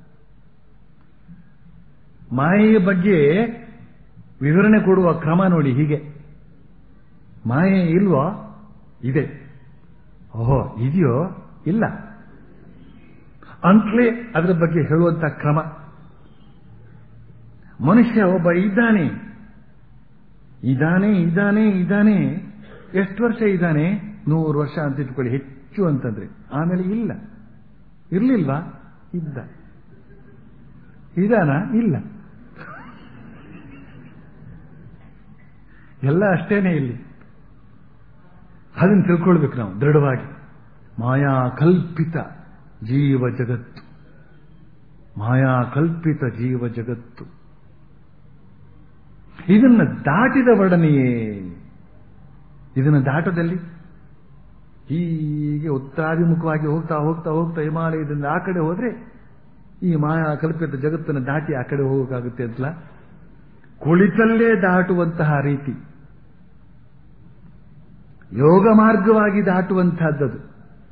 ಮಾಯೆಯ ಬಗ್ಗೆ ವಿವರಣೆ ಕೊಡುವ ಕ್ರಮ ನೋಡಿ ಹೀಗೆ ಮಾಯೆ ಇಲ್ವೋ ಇದೆ ಓಹೋ ಇದೆಯೋ ಇಲ್ಲ ಅಂತಲೇ ಅದರ ಬಗ್ಗೆ ಹೇಳುವಂತ ಕ್ರಮ ಮನುಷ್ಯ ಒಬ್ಬ ಇದ್ದಾನೆ ಇದ್ದಾನೆ ಇದ್ದಾನೆ ಇದ್ದಾನೆ ಎಷ್ಟು ವರ್ಷ ಇದ್ದಾನೆ ನೂರು ವರ್ಷ ಅಂತ ಇಟ್ಕೊಳ್ಳಿ ಹೆಚ್ಚು ಅಂತಂದ್ರೆ ಆಮೇಲೆ ಇಲ್ಲ ಇರ್ಲಿಲ್ವಾ ಇದ್ದ ಇದಾನ ಇಲ್ಲ ಎಲ್ಲ ಅಷ್ಟೇನೆ ಇಲ್ಲಿ ಅದನ್ನು ತಿಳ್ಕೊಳ್ಬೇಕು ನಾವು ದೃಢವಾಗಿ ಮಾಯಾ ಕಲ್ಪಿತ ಜೀವ ಜಗತ್ತು ಮಾಯಾ ಕಲ್ಪಿತ ಜೀವ ಜಗತ್ತು ಇದನ್ನು ದಾಟಿದ ಒಡನೆಯೇ ಇದನ್ನು ದಾಟದಲ್ಲಿ ಹೀಗೆ ಉತ್ತರಾಭಿಮುಖವಾಗಿ ಹೋಗ್ತಾ ಹೋಗ್ತಾ ಹೋಗ್ತಾ ಹಿಮಾಲಯದಿಂದ ಆ ಕಡೆ ಹೋದ್ರೆ ಈ ಮಾಯಾ ಕಲ್ಪಿತ ಜಗತ್ತನ್ನು ದಾಟಿ ಆ ಕಡೆ ಹೋಗೋಕ್ಕಾಗುತ್ತೆ ಅಂತಲ್ಲ ಕುಳಿತಲ್ಲೇ ದಾಟುವಂತಹ ರೀತಿ ಯೋಗ ಮಾರ್ಗವಾಗಿ ದಾಟುವಂತಹದ್ದದು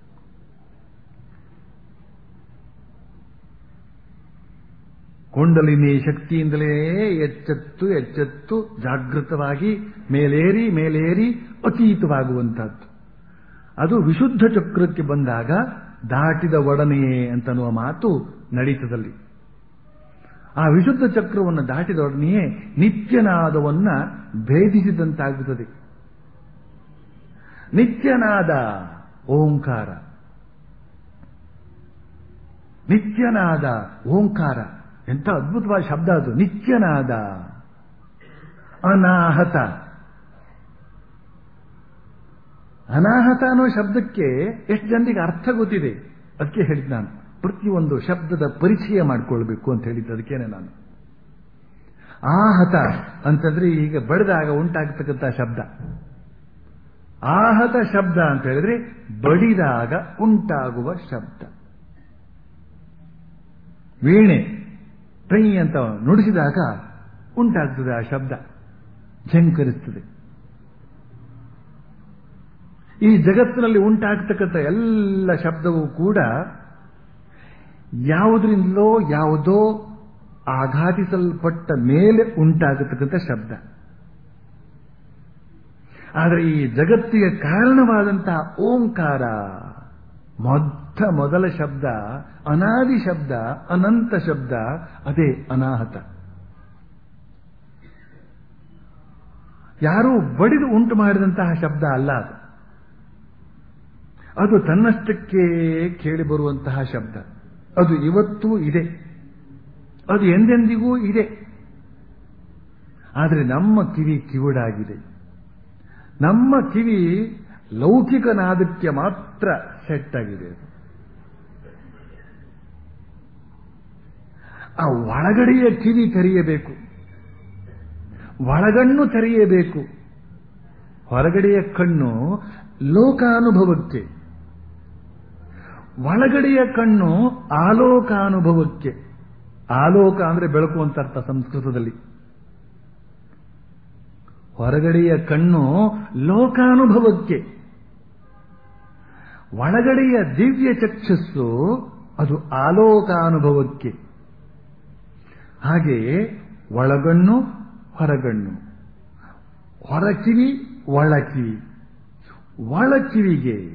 ಕುಂಡಲಿನಿ ಶಕ್ತಿಯಿಂದಲೇ ಎಚ್ಚೆತ್ತು ಎಚ್ಚೆತ್ತು ಜಾಗೃತವಾಗಿ ಮೇಲೇರಿ ಮೇಲೇರಿ ಅತೀತವಾಗುವಂತಹದ್ದು ಅದು ವಿಶುದ್ಧ ಚಕ್ರಕ್ಕೆ ಬಂದಾಗ ದಾಟಿದ ಒಡನೆಯೇ ಅಂತನ್ನುವ ಮಾತು ನಡೀತದಲ್ಲಿ ಆ ವಿಶುದ್ಧ ಚಕ್ರವನ್ನು ದಾಟಿದ ಒಡನೆಯೇ ನಿತ್ಯನಾದವನ್ನ ಭೇದಿಸಿದಂತಾಗುತ್ತದೆ ನಿತ್ಯನಾದ ಓಂಕಾರ ನಿತ್ಯನಾದ ಓಂಕಾರ ಎಂಥ ಅದ್ಭುತವಾದ ಶಬ್ದ ಅದು ನಿತ್ಯನಾದ ಅನಾಹತ ಅನಾಹತ ಅನ್ನೋ ಶಬ್ದಕ್ಕೆ ಎಷ್ಟು ಜನರಿಗೆ ಅರ್ಥ ಗೊತ್ತಿದೆ ಅದಕ್ಕೆ ಹೇಳಿದ್ ನಾನು ಪ್ರತಿಯೊಂದು ಶಬ್ದದ ಪರಿಚಯ ಮಾಡಿಕೊಳ್ಬೇಕು ಅಂತ ಹೇಳಿದ್ದು ಅದಕ್ಕೇನೆ ನಾನು ಆಹತ ಅಂತಂದ್ರೆ ಈಗ ಬಡಿದಾಗ ಉಂಟಾಗತಕ್ಕಂಥ ಶಬ್ದ ಆಹತ ಶಬ್ದ ಅಂತ ಹೇಳಿದ್ರೆ ಬಡಿದಾಗ ಉಂಟಾಗುವ ಶಬ್ದ ವೀಣೆ ಪ್ರೈ ಅಂತ ನುಡಿಸಿದಾಗ ಉಂಟಾಗ್ತದೆ ಆ ಶಬ್ದ ಝಂಕರಿಸ್ತದೆ ಈ ಜಗತ್ತಿನಲ್ಲಿ ಉಂಟಾಗ್ತಕ್ಕಂಥ ಎಲ್ಲ ಶಬ್ದವೂ ಕೂಡ ಯಾವುದರಿಂದಲೋ ಯಾವುದೋ ಆಘಾತಿಸಲ್ಪಟ್ಟ ಮೇಲೆ ಉಂಟಾಗತಕ್ಕಂಥ ಶಬ್ದ ಆದರೆ ಈ ಜಗತ್ತಿಗೆ ಕಾರಣವಾದಂತಹ ಓಂಕಾರ ಮೊತ್ತ ಮೊದಲ ಶಬ್ದ ಅನಾದಿ ಶಬ್ದ ಅನಂತ ಶಬ್ದ ಅದೇ ಅನಾಹತ ಯಾರೂ ಬಡಿದು ಉಂಟು ಮಾಡಿದಂತಹ ಶಬ್ದ ಅಲ್ಲ ಅದು ಅದು ತನ್ನಷ್ಟಕ್ಕೆ ಕೇಳಿ ಬರುವಂತಹ ಶಬ್ದ ಅದು ಇವತ್ತೂ ಇದೆ ಅದು ಎಂದೆಂದಿಗೂ ಇದೆ ಆದರೆ ನಮ್ಮ ಕಿವಿ ಕಿವುಡಾಗಿದೆ ನಮ್ಮ ಕಿವಿ ಲೌಕಿಕ ನಾದಕ್ಕೆ ಮಾತ್ರ ಸೆಟ್ ಆಗಿದೆ ಆ ಒಳಗಡೆಯ ಕಿವಿ ತೆರೆಯಬೇಕು ಒಳಗಣ್ಣು ತೆರೆಯಬೇಕು ಹೊರಗಡೆಯ ಕಣ್ಣು ಲೋಕಾನುಭವಕ್ಕೆ ಒಳಗಡೆಯ ಕಣ್ಣು ಆಲೋಕಾನುಭವಕ್ಕೆ ಆಲೋಕ ಅಂದ್ರೆ ಬೆಳಕು ಅಂತ ಅರ್ಥ ಸಂಸ್ಕೃತದಲ್ಲಿ ಹೊರಗಡೆಯ ಕಣ್ಣು ಲೋಕಾನುಭವಕ್ಕೆ ಒಳಗಡೆಯ ದಿವ್ಯ ಚಕ್ಷಸ್ಸು ಅದು ಆಲೋಕಾನುಭವಕ್ಕೆ ಹಾಗೆಯೇ ಒಳಗಣ್ಣು ಹೊರಗಣ್ಣು ಹೊರಕಿವಿ ಒಳಕಿವಿ ಒಳಕಿವಿಗೆ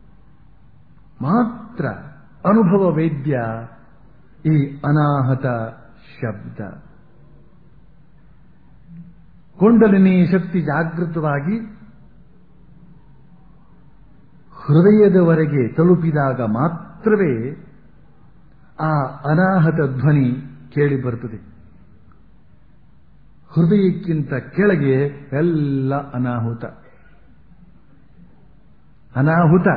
ಮಾತ್ರ ಅನುಭವ ವೇದ್ಯ ಈ ಅನಾಹತ ಶಬ್ದ ಕುಂಡಲಿನಿ ಶಕ್ತಿ ಜಾಗೃತವಾಗಿ ಹೃದಯದವರೆಗೆ ತಲುಪಿದಾಗ ಮಾತ್ರವೇ ಆ ಅನಾಹತ ಧ್ವನಿ ಕೇಳಿ ಬರುತ್ತದೆ ಹೃದಯಕ್ಕಿಂತ ಕೆಳಗೆ ಎಲ್ಲ ಅನಾಹುತ ಅನಾಹುತ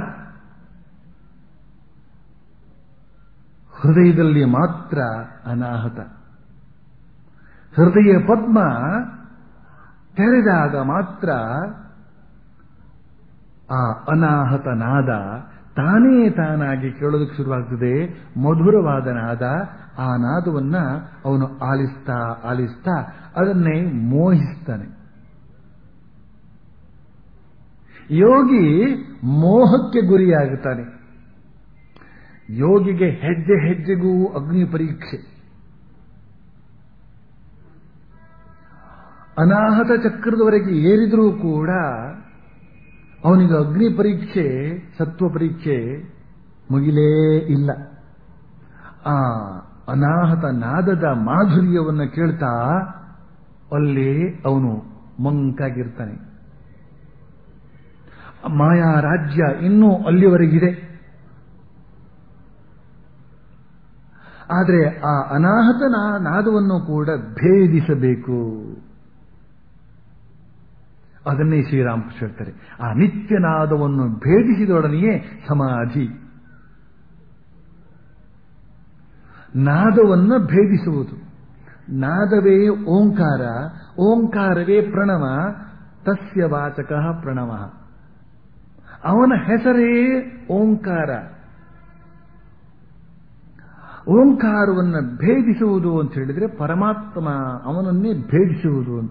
ಹೃದಯದಲ್ಲಿ ಮಾತ್ರ ಅನಾಹುತ ಹೃದಯ ಪದ್ಮ ತೆರೆದಾಗ ಮಾತ್ರ ಆ ಅನಾಹತ ನಾದ ತಾನೇ ತಾನಾಗಿ ಕೇಳೋದಕ್ಕೆ ಶುರುವಾಗ್ತದೆ ಮಧುರವಾದ ನಾದ ಆ ನಾದವನ್ನ ಅವನು ಆಲಿಸ್ತಾ ಆಲಿಸ್ತಾ ಅದನ್ನೇ ಮೋಹಿಸ್ತಾನೆ ಯೋಗಿ ಮೋಹಕ್ಕೆ ಗುರಿಯಾಗುತ್ತಾನೆ ಯೋಗಿಗೆ ಹೆಜ್ಜೆ ಹೆಜ್ಜೆಗೂ ಅಗ್ನಿ ಪರೀಕ್ಷೆ ಅನಾಹತ ಚಕ್ರದವರೆಗೆ ಏರಿದರೂ ಕೂಡ ಅವನಿಗೆ ಅಗ್ನಿ ಪರೀಕ್ಷೆ ಸತ್ವ ಪರೀಕ್ಷೆ ಮುಗಿಲೇ ಇಲ್ಲ ಆ ಅನಾಹತ ನಾದದ ಮಾಧುರ್ಯವನ್ನು ಕೇಳ್ತಾ ಅಲ್ಲಿ ಅವನು ಮಂಕಾಗಿರ್ತಾನೆ ಮಾಯಾ ರಾಜ್ಯ ಇನ್ನೂ ಅಲ್ಲಿವರೆಗಿದೆ ಆದರೆ ಆ ಅನಾಹತ ನಾದವನ್ನು ಕೂಡ ಭೇದಿಸಬೇಕು ಅದನ್ನೇ ಶ್ರೀರಾಮಕೃಷ್ಣ ಹೇಳ್ತಾರೆ ಆ ನಿತ್ಯನಾದವನ್ನು ಭೇದಿಸಿದೊಡನೆಯೇ ಸಮಾಧಿ ನಾದವನ್ನು ಭೇದಿಸುವುದು ನಾದವೇ ಓಂಕಾರ ಓಂಕಾರವೇ ಪ್ರಣವ ತಸ್ಯ ವಾಚಕ ಪ್ರಣವ ಅವನ ಹೆಸರೇ ಓಂಕಾರ ಓಂಕಾರವನ್ನು ಭೇದಿಸುವುದು ಅಂತ ಹೇಳಿದ್ರೆ ಪರಮಾತ್ಮ ಅವನನ್ನೇ ಭೇದಿಸುವುದು ಅಂತ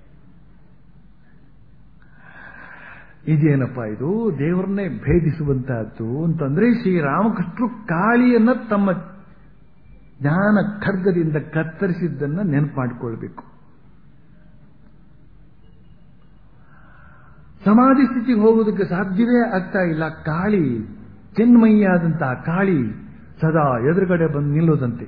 ಇದೇನಪ್ಪ ಇದು ದೇವರನ್ನೇ ಭೇದಿಸುವಂತಹದ್ದು ಅಂತಂದ್ರೆ ಶ್ರೀರಾಮಕೃಷ್ಣರು ಕಾಳಿಯನ್ನ ತಮ್ಮ ಜ್ಞಾನ ಖಡ್ಗದಿಂದ ಕತ್ತರಿಸಿದ್ದನ್ನ ನೆನಪು ಮಾಡಿಕೊಳ್ಬೇಕು ಸಮಾಧಿ ಸ್ಥಿತಿಗೆ ಹೋಗೋದಕ್ಕೆ ಸಾಧ್ಯವೇ ಆಗ್ತಾ ಇಲ್ಲ ಕಾಳಿ ಚಿನ್ಮಯ್ಯಾದಂತಹ ಕಾಳಿ ಸದಾ ಎದುರುಗಡೆ ಬಂದು ನಿಲ್ಲೋದಂತೆ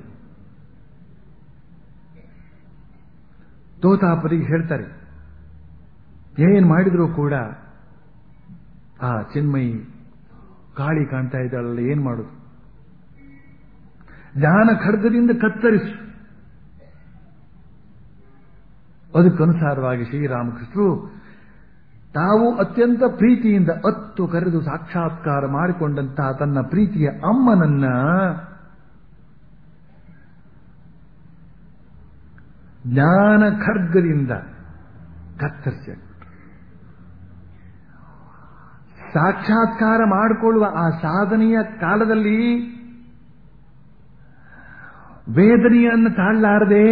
ತೋತಾಪರಿಗೆ ಹೇಳ್ತಾರೆ ಏನ್ ಮಾಡಿದ್ರು ಕೂಡ ಆ ಚಿನ್ಮಯಿ ಕಾಳಿ ಕಾಣ್ತಾ ಇದ್ದಾಳಲ್ಲ ಏನ್ ಮಾಡೋದು ಜ್ಞಾನ ಖಡ್ಗದಿಂದ ಕತ್ತರಿಸು ಅದಕ್ಕನುಸಾರವಾಗಿ ಶ್ರೀರಾಮಕೃಷ್ಣರು ತಾವು ಅತ್ಯಂತ ಪ್ರೀತಿಯಿಂದ ಅತ್ತು ಕರೆದು ಸಾಕ್ಷಾತ್ಕಾರ ಮಾಡಿಕೊಂಡಂತಹ ತನ್ನ ಪ್ರೀತಿಯ ಅಮ್ಮನನ್ನ ಜ್ಞಾನ ಖಡ್ಗದಿಂದ ಕತ್ತರಿಸಿ ಸಾಕ್ಷಾತ್ಕಾರ ಮಾಡಿಕೊಳ್ಳುವ ಆ ಸಾಧನೆಯ ಕಾಲದಲ್ಲಿ ವೇದನೆಯನ್ನು ತಾಳಲಾರದೆ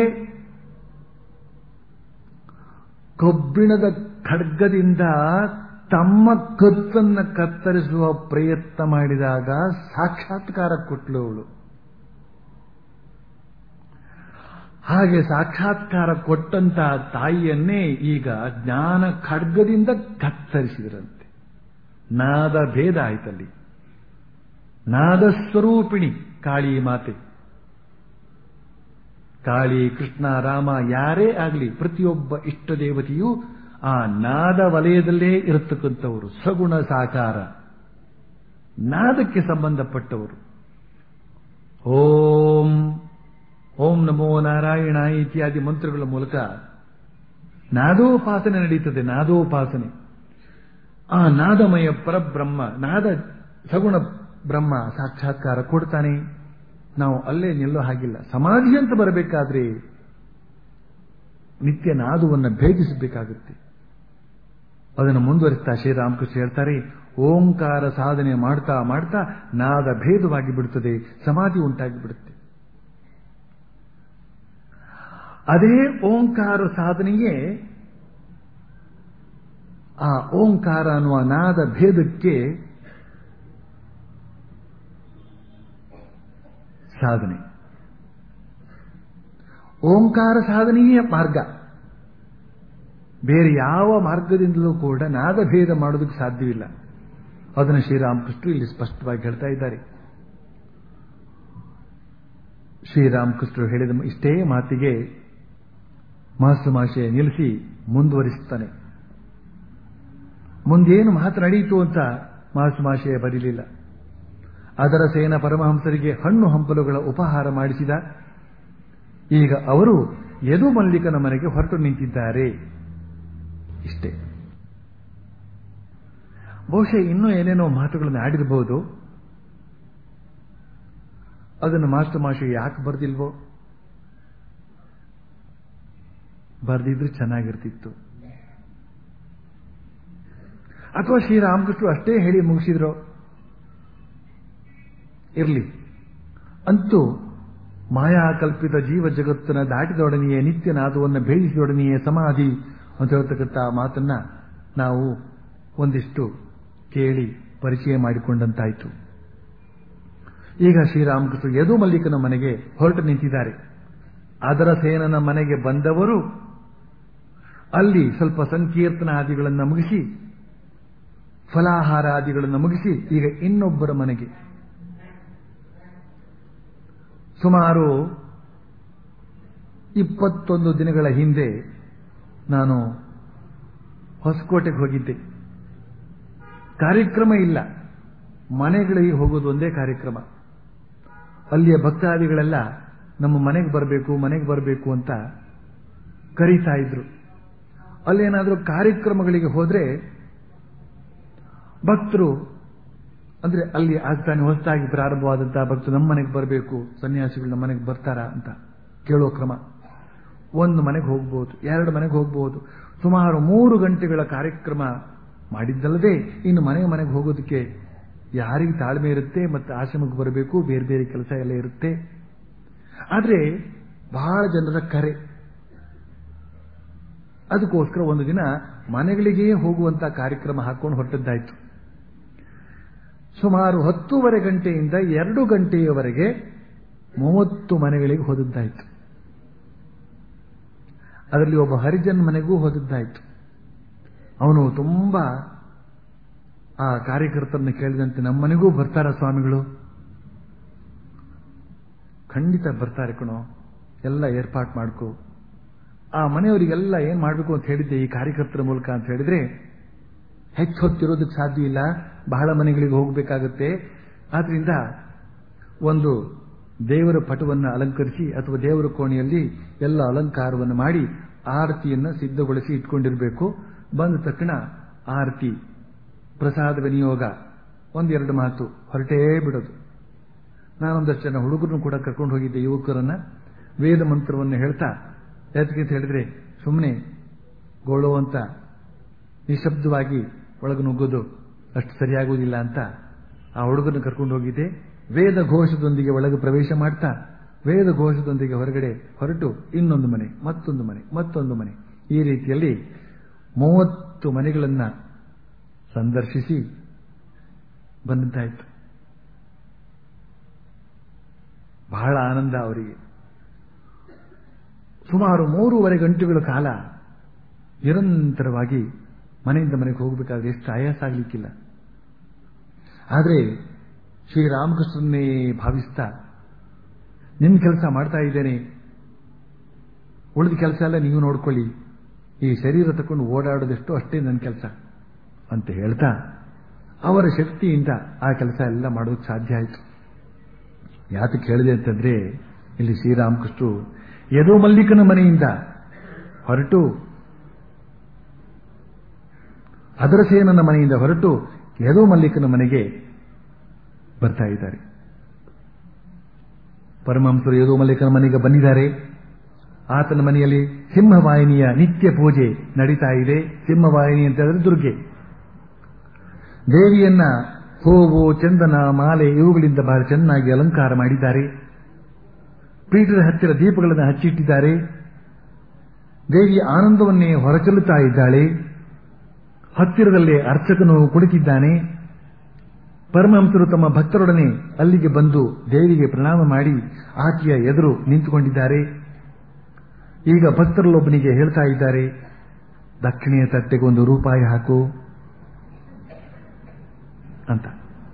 ಕಬ್ಬಿಣದ ಖಡ್ಗದಿಂದ ತಮ್ಮ ಕತ್ತನ್ನ ಕತ್ತರಿಸುವ ಪ್ರಯತ್ನ ಮಾಡಿದಾಗ ಸಾಕ್ಷಾತ್ಕಾರ ಕೊಟ್ಲು ಅವಳು ಹಾಗೆ ಸಾಕ್ಷಾತ್ಕಾರ ಕೊಟ್ಟಂತಹ ತಾಯಿಯನ್ನೇ ಈಗ ಜ್ಞಾನ ಖಡ್ಗದಿಂದ ಕತ್ತರಿಸಿದ್ರಂತೆ ನಾದ ಭೇದ ಆಯ್ತಲ್ಲಿ ನಾದ ಸ್ವರೂಪಿಣಿ ಕಾಳಿ ಮಾತೆ ಕಾಳಿ ಕೃಷ್ಣ ರಾಮ ಯಾರೇ ಆಗಲಿ ಪ್ರತಿಯೊಬ್ಬ ಇಷ್ಟ ದೇವತೆಯು ಆ ನಾದ ವಲಯದಲ್ಲೇ ಇರತಕ್ಕಂಥವರು ಸಗುಣ ಸಾಕಾರ ನಾದಕ್ಕೆ ಸಂಬಂಧಪಟ್ಟವರು ಓಂ ಓಂ ನಮೋ ನಾರಾಯಣ ಇತ್ಯಾದಿ ಮಂತ್ರಗಳ ಮೂಲಕ ನಾದೋಪಾಸನೆ ನಡೀತದೆ ನಾದೋಪಾಸನೆ ಆ ನಾದಮಯ ಪರಬ್ರಹ್ಮ ನಾದ ಸಗುಣ ಬ್ರಹ್ಮ ಸಾಕ್ಷಾತ್ಕಾರ ಕೊಡ್ತಾನೆ ನಾವು ಅಲ್ಲೇ ನಿಲ್ಲೋ ಹಾಗಿಲ್ಲ ಸಮಾಧಿ ಅಂತ ಬರಬೇಕಾದ್ರೆ ನಿತ್ಯ ನಾದವನ್ನು ಭೇದಿಸಬೇಕಾಗುತ್ತೆ ಅದನ್ನು ಮುಂದುವರಿಸ್ತಾ ಶ್ರೀರಾಮಕೃಷ್ಣ ಹೇಳ್ತಾರೆ ಓಂಕಾರ ಸಾಧನೆ ಮಾಡ್ತಾ ಮಾಡ್ತಾ ನಾದ ಭೇದವಾಗಿ ಬಿಡುತ್ತದೆ ಸಮಾಧಿ ಉಂಟಾಗಿ ಬಿಡುತ್ತೆ ಅದೇ ಓಂಕಾರ ಸಾಧನೆಯೇ ಆ ಓಂಕಾರ ಅನ್ನುವ ನಾದ ಭೇದಕ್ಕೆ ಸಾಧನೆ ಓಂಕಾರ ಸಾಧನೆಯೇ ಮಾರ್ಗ ಬೇರೆ ಯಾವ ಮಾರ್ಗದಿಂದಲೂ ಕೂಡ ನಾದಭೇದ ಮಾಡೋದಕ್ಕೆ ಸಾಧ್ಯವಿಲ್ಲ ಅದನ್ನು ಶ್ರೀರಾಮಕೃಷ್ಣ ಇಲ್ಲಿ ಸ್ಪಷ್ಟವಾಗಿ ಹೇಳ್ತಾ ಇದ್ದಾರೆ ಶ್ರೀರಾಮಕೃಷ್ಣರು ಹೇಳಿದ ಇಷ್ಟೇ ಮಾತಿಗೆ ಮಾಸ್ಟರ್ ನಿಲ್ಲಿಸಿ ಮುಂದುವರಿಸುತ್ತಾನೆ ಮುಂದೇನು ಮಾತನಾಡೀತು ಅಂತ ಮಾಸ್ಟರ್ ಬರೀಲಿಲ್ಲ ಅದರ ಸೇನ ಪರಮಹಂಸರಿಗೆ ಹಣ್ಣು ಹಂಪಲುಗಳ ಉಪಹಾರ ಮಾಡಿಸಿದ ಈಗ ಅವರು ಯದು ಮಲ್ಲಿಕನ ಮನೆಗೆ ಹೊರಟು ನಿಂತಿದ್ದಾರೆ ಇಷ್ಟೇ ಬಹುಶಃ ಇನ್ನೂ ಏನೇನೋ ಮಾತುಗಳನ್ನು ಆಡಿರಬಹುದು ಅದನ್ನು ಮಾಸ್ಟರ್ ಮಾಷಿಗೆ ಯಾಕೆ ಬರ್ದಿಲ್ವೋ ಬರ್ದಿದ್ರೆ ಚೆನ್ನಾಗಿರ್ತಿತ್ತು ಅಥವಾ ಶ್ರೀರಾಮಕೃಷ್ಣ ಅಷ್ಟೇ ಹೇಳಿ ಮುಗಿಸಿದ್ರು ಇರಲಿ ಅಂತೂ ಮಾಯಾಕಲ್ಪಿತ ಜೀವ ಜಗತ್ತನ್ನ ದಾಟಿದೊಡನೆಯೇ ನಿತ್ಯನಾದವನ್ನು ಭೇದಿಸಿದೊಡನೆಯೇ ಸಮಾಧಿ ಅಂತ ಹೇಳ್ತಕ್ಕಂಥ ಮಾತನ್ನ ನಾವು ಒಂದಿಷ್ಟು ಕೇಳಿ ಪರಿಚಯ ಮಾಡಿಕೊಂಡಂತಾಯಿತು ಈಗ ಶ್ರೀರಾಮಕೃಷ್ಣ ಯದು ಮಲ್ಲಿಕನ ಮನೆಗೆ ಹೊರಟು ನಿಂತಿದ್ದಾರೆ ಅದರ ಸೇನನ ಮನೆಗೆ ಬಂದವರು ಅಲ್ಲಿ ಸ್ವಲ್ಪ ಸಂಕೀರ್ತನಾದಿಗಳನ್ನು ಮುಗಿಸಿ ಫಲಾಹಾರಾದಿಗಳನ್ನು ಮುಗಿಸಿ ಈಗ ಇನ್ನೊಬ್ಬರ ಮನೆಗೆ ಸುಮಾರು ಇಪ್ಪತ್ತೊಂದು ದಿನಗಳ ಹಿಂದೆ ನಾನು ಹೊಸಕೋಟೆಗೆ ಹೋಗಿದ್ದೆ ಕಾರ್ಯಕ್ರಮ ಇಲ್ಲ ಮನೆಗಳಿಗೆ ಹೋಗೋದು ಒಂದೇ ಕಾರ್ಯಕ್ರಮ ಅಲ್ಲಿಯ ಭಕ್ತಾದಿಗಳೆಲ್ಲ ನಮ್ಮ ಮನೆಗೆ ಬರಬೇಕು ಮನೆಗೆ ಬರಬೇಕು ಅಂತ ಕರೀತಾ ಇದ್ರು ಅಲ್ಲೇನಾದರೂ ಕಾರ್ಯಕ್ರಮಗಳಿಗೆ ಹೋದ್ರೆ ಭಕ್ತರು ಅಂದ್ರೆ ಅಲ್ಲಿ ಆಗ್ತಾನೆ ಹೊಸದಾಗಿ ಪ್ರಾರಂಭವಾದಂತಹ ಭಕ್ತರು ನಮ್ಮ ಮನೆಗೆ ಬರಬೇಕು ಸನ್ಯಾಸಿಗಳು ನಮ್ಮ ಮನೆಗೆ ಬರ್ತಾರಾ ಅಂತ ಕೇಳೋ ಕ್ರಮ ಒಂದು ಮನೆಗೆ ಹೋಗ್ಬೋದು ಎರಡು ಮನೆಗೆ ಹೋಗ್ಬೋದು ಸುಮಾರು ಮೂರು ಗಂಟೆಗಳ ಕಾರ್ಯಕ್ರಮ ಮಾಡಿದ್ದಲ್ಲದೆ ಇನ್ನು ಮನೆ ಮನೆಗೆ ಹೋಗೋದಕ್ಕೆ ಯಾರಿಗೆ ತಾಳ್ಮೆ ಇರುತ್ತೆ ಮತ್ತು ಆಶ್ರಮಕ್ಕೆ ಬರಬೇಕು ಬೇರೆ ಬೇರೆ ಕೆಲಸ ಎಲ್ಲ ಇರುತ್ತೆ ಆದರೆ ಬಹಳ ಜನರ ಕರೆ ಅದಕ್ಕೋಸ್ಕರ ಒಂದು ದಿನ ಮನೆಗಳಿಗೆ ಹೋಗುವಂತ ಕಾರ್ಯಕ್ರಮ ಹಾಕೊಂಡು ಹೊರಟದ್ದಾಯ್ತು ಸುಮಾರು ಹತ್ತೂವರೆ ಗಂಟೆಯಿಂದ ಎರಡು ಗಂಟೆಯವರೆಗೆ ಮೂವತ್ತು ಮನೆಗಳಿಗೆ ಹೋದದ್ದಾಯ್ತು ಅದರಲ್ಲಿ ಒಬ್ಬ ಹರಿಜನ್ ಮನೆಗೂ ಹೋದದ್ದಾಯ್ತು ಅವನು ತುಂಬಾ ಆ ಕಾರ್ಯಕರ್ತರನ್ನ ಕೇಳಿದಂತೆ ನಮ್ಮ ಮನೆಗೂ ಬರ್ತಾರ ಸ್ವಾಮಿಗಳು ಖಂಡಿತ ಬರ್ತಾರೆ ಕಣೋ ಎಲ್ಲ ಏರ್ಪಾಟ್ ಮಾಡ್ಕೋ ಆ ಮನೆಯವರಿಗೆಲ್ಲ ಏನ್ ಮಾಡಬೇಕು ಅಂತ ಹೇಳಿದ್ದೆ ಈ ಕಾರ್ಯಕರ್ತರ ಮೂಲಕ ಅಂತ ಹೇಳಿದ್ರೆ ಹೆಚ್ಚು ಹೊತ್ತಿರೋದಕ್ಕೆ ಸಾಧ್ಯ ಇಲ್ಲ ಬಹಳ ಮನೆಗಳಿಗೆ ಹೋಗಬೇಕಾಗುತ್ತೆ ಆದ್ರಿಂದ ಒಂದು ದೇವರ ಪಟವನ್ನು ಅಲಂಕರಿಸಿ ಅಥವಾ ದೇವರ ಕೋಣೆಯಲ್ಲಿ ಎಲ್ಲ ಅಲಂಕಾರವನ್ನು ಮಾಡಿ ಆರತಿಯನ್ನು ಸಿದ್ಧಗೊಳಿಸಿ ಇಟ್ಕೊಂಡಿರಬೇಕು ಬಂದ ತಕ್ಷಣ ಆರತಿ ಪ್ರಸಾದ ವಿನಿಯೋಗ ಒಂದೆರಡು ಮಾತು ಹೊರಟೇ ಬಿಡೋದು ನಾನೊಂದಷ್ಟು ಜನ ಹುಡುಗರನ್ನು ಕೂಡ ಕರ್ಕೊಂಡು ಹೋಗಿದ್ದೆ ಯುವಕರನ್ನ ವೇದ ಮಂತ್ರವನ್ನು ಹೇಳ್ತಾ ಯಾತಕ್ಕೆ ಅಂತ ಹೇಳಿದ್ರೆ ಸುಮ್ಮನೆ ಗೋಳೋ ಅಂತ ನಿಶಬ್ದವಾಗಿ ಒಳಗೆ ನುಗ್ಗೋದು ಅಷ್ಟು ಸರಿಯಾಗುವುದಿಲ್ಲ ಅಂತ ಆ ಹುಡುಗರನ್ನ ಕರ್ಕೊಂಡು ಹೋಗಿದ್ದೆ ವೇದ ಘೋಷದೊಂದಿಗೆ ಒಳಗೆ ಪ್ರವೇಶ ಮಾಡ್ತಾ ವೇದ ಘೋಷದೊಂದಿಗೆ ಹೊರಗಡೆ ಹೊರಟು ಇನ್ನೊಂದು ಮನೆ ಮತ್ತೊಂದು ಮನೆ ಮತ್ತೊಂದು ಮನೆ ಈ ರೀತಿಯಲ್ಲಿ ಮೂವತ್ತು ಮನೆಗಳನ್ನ ಸಂದರ್ಶಿಸಿ ಬಂದಂತಾಯ್ತು ಬಹಳ ಆನಂದ ಅವರಿಗೆ ಸುಮಾರು ಮೂರುವರೆ ಗಂಟೆಗಳ ಕಾಲ ನಿರಂತರವಾಗಿ ಮನೆಯಿಂದ ಮನೆಗೆ ಹೋಗಬೇಕಾದ್ರೆ ಎಷ್ಟು ಆಯಾಸ ಆಗ್ಲಿಕ್ಕಿಲ್ಲ ಆದರೆ ಶ್ರೀರಾಮಕೃಷ್ಣನ್ನೇ ಭಾವಿಸ್ತಾ ನಿನ್ನ ಕೆಲಸ ಮಾಡ್ತಾ ಇದ್ದೇನೆ ಉಳಿದ ಕೆಲಸ ಎಲ್ಲ ನೀವು ನೋಡ್ಕೊಳ್ಳಿ ಈ ಶರೀರ ತಕೊಂಡು ಓಡಾಡೋದೆಷ್ಟು ಅಷ್ಟೇ ನನ್ನ ಕೆಲಸ ಅಂತ ಹೇಳ್ತಾ ಅವರ ಶಕ್ತಿಯಿಂದ ಆ ಕೆಲಸ ಎಲ್ಲ ಮಾಡೋದಕ್ಕೆ ಸಾಧ್ಯ ಆಯಿತು ಯಾತಕ್ಕೆ ಹೇಳಿದೆ ಅಂತಂದ್ರೆ ಇಲ್ಲಿ ಶ್ರೀರಾಮಕೃಷ್ಣರು ಯದೋ ಮಲ್ಲಿಕನ ಮನೆಯಿಂದ ಹೊರಟು ಅದರಸೇನನ ಮನೆಯಿಂದ ಹೊರಟು ಯದೋ ಮಲ್ಲಿಕನ ಮನೆಗೆ ಬರ್ತಾ ಇದ್ದಾರೆ ಪರಮಹಂಸರು ಯದೋ ಮಲ್ಲಿಕನ ಮನೆಗೆ ಬಂದಿದ್ದಾರೆ ಆತನ ಮನೆಯಲ್ಲಿ ಸಿಂಹವಾಹಿನಿಯ ನಿತ್ಯ ಪೂಜೆ ನಡೀತಾ ಇದೆ ಸಿಂಹವಾಹಿನಿ ಅಂತ ಹೇಳಿದ್ರೆ ದುರ್ಗೆ ದೇವಿಯನ್ನ ಹೂವು ಚಂದನ ಮಾಲೆ ಇವುಗಳಿಂದ ಬಹಳ ಚೆನ್ನಾಗಿ ಅಲಂಕಾರ ಮಾಡಿದ್ದಾರೆ ಪೀಠದ ಹತ್ತಿರ ದೀಪಗಳನ್ನು ಹಚ್ಚಿಟ್ಟಿದ್ದಾರೆ ದೇವಿಯ ಆನಂದವನ್ನೇ ಹೊರಚೆಲ್ಲುತ್ತಾ ಇದ್ದಾಳೆ ಹತ್ತಿರದಲ್ಲೇ ಅರ್ಚಕನು ಕುಳಿತಿದ್ದಾನೆ ಪರಮಹಂಸರು ತಮ್ಮ ಭಕ್ತರೊಡನೆ ಅಲ್ಲಿಗೆ ಬಂದು ದೇವಿಗೆ ಪ್ರಣಾಮ ಮಾಡಿ ಆಕೆಯ ಎದುರು ನಿಂತುಕೊಂಡಿದ್ದಾರೆ ಈಗ ಭಕ್ತರಲ್ಲೊಬ್ಬನಿಗೆ ಹೇಳ್ತಾ ಇದ್ದಾರೆ ದಕ್ಷಿಣೆಯ ತಟ್ಟೆಗೆ ಒಂದು ರೂಪಾಯಿ ಹಾಕು ಅಂತ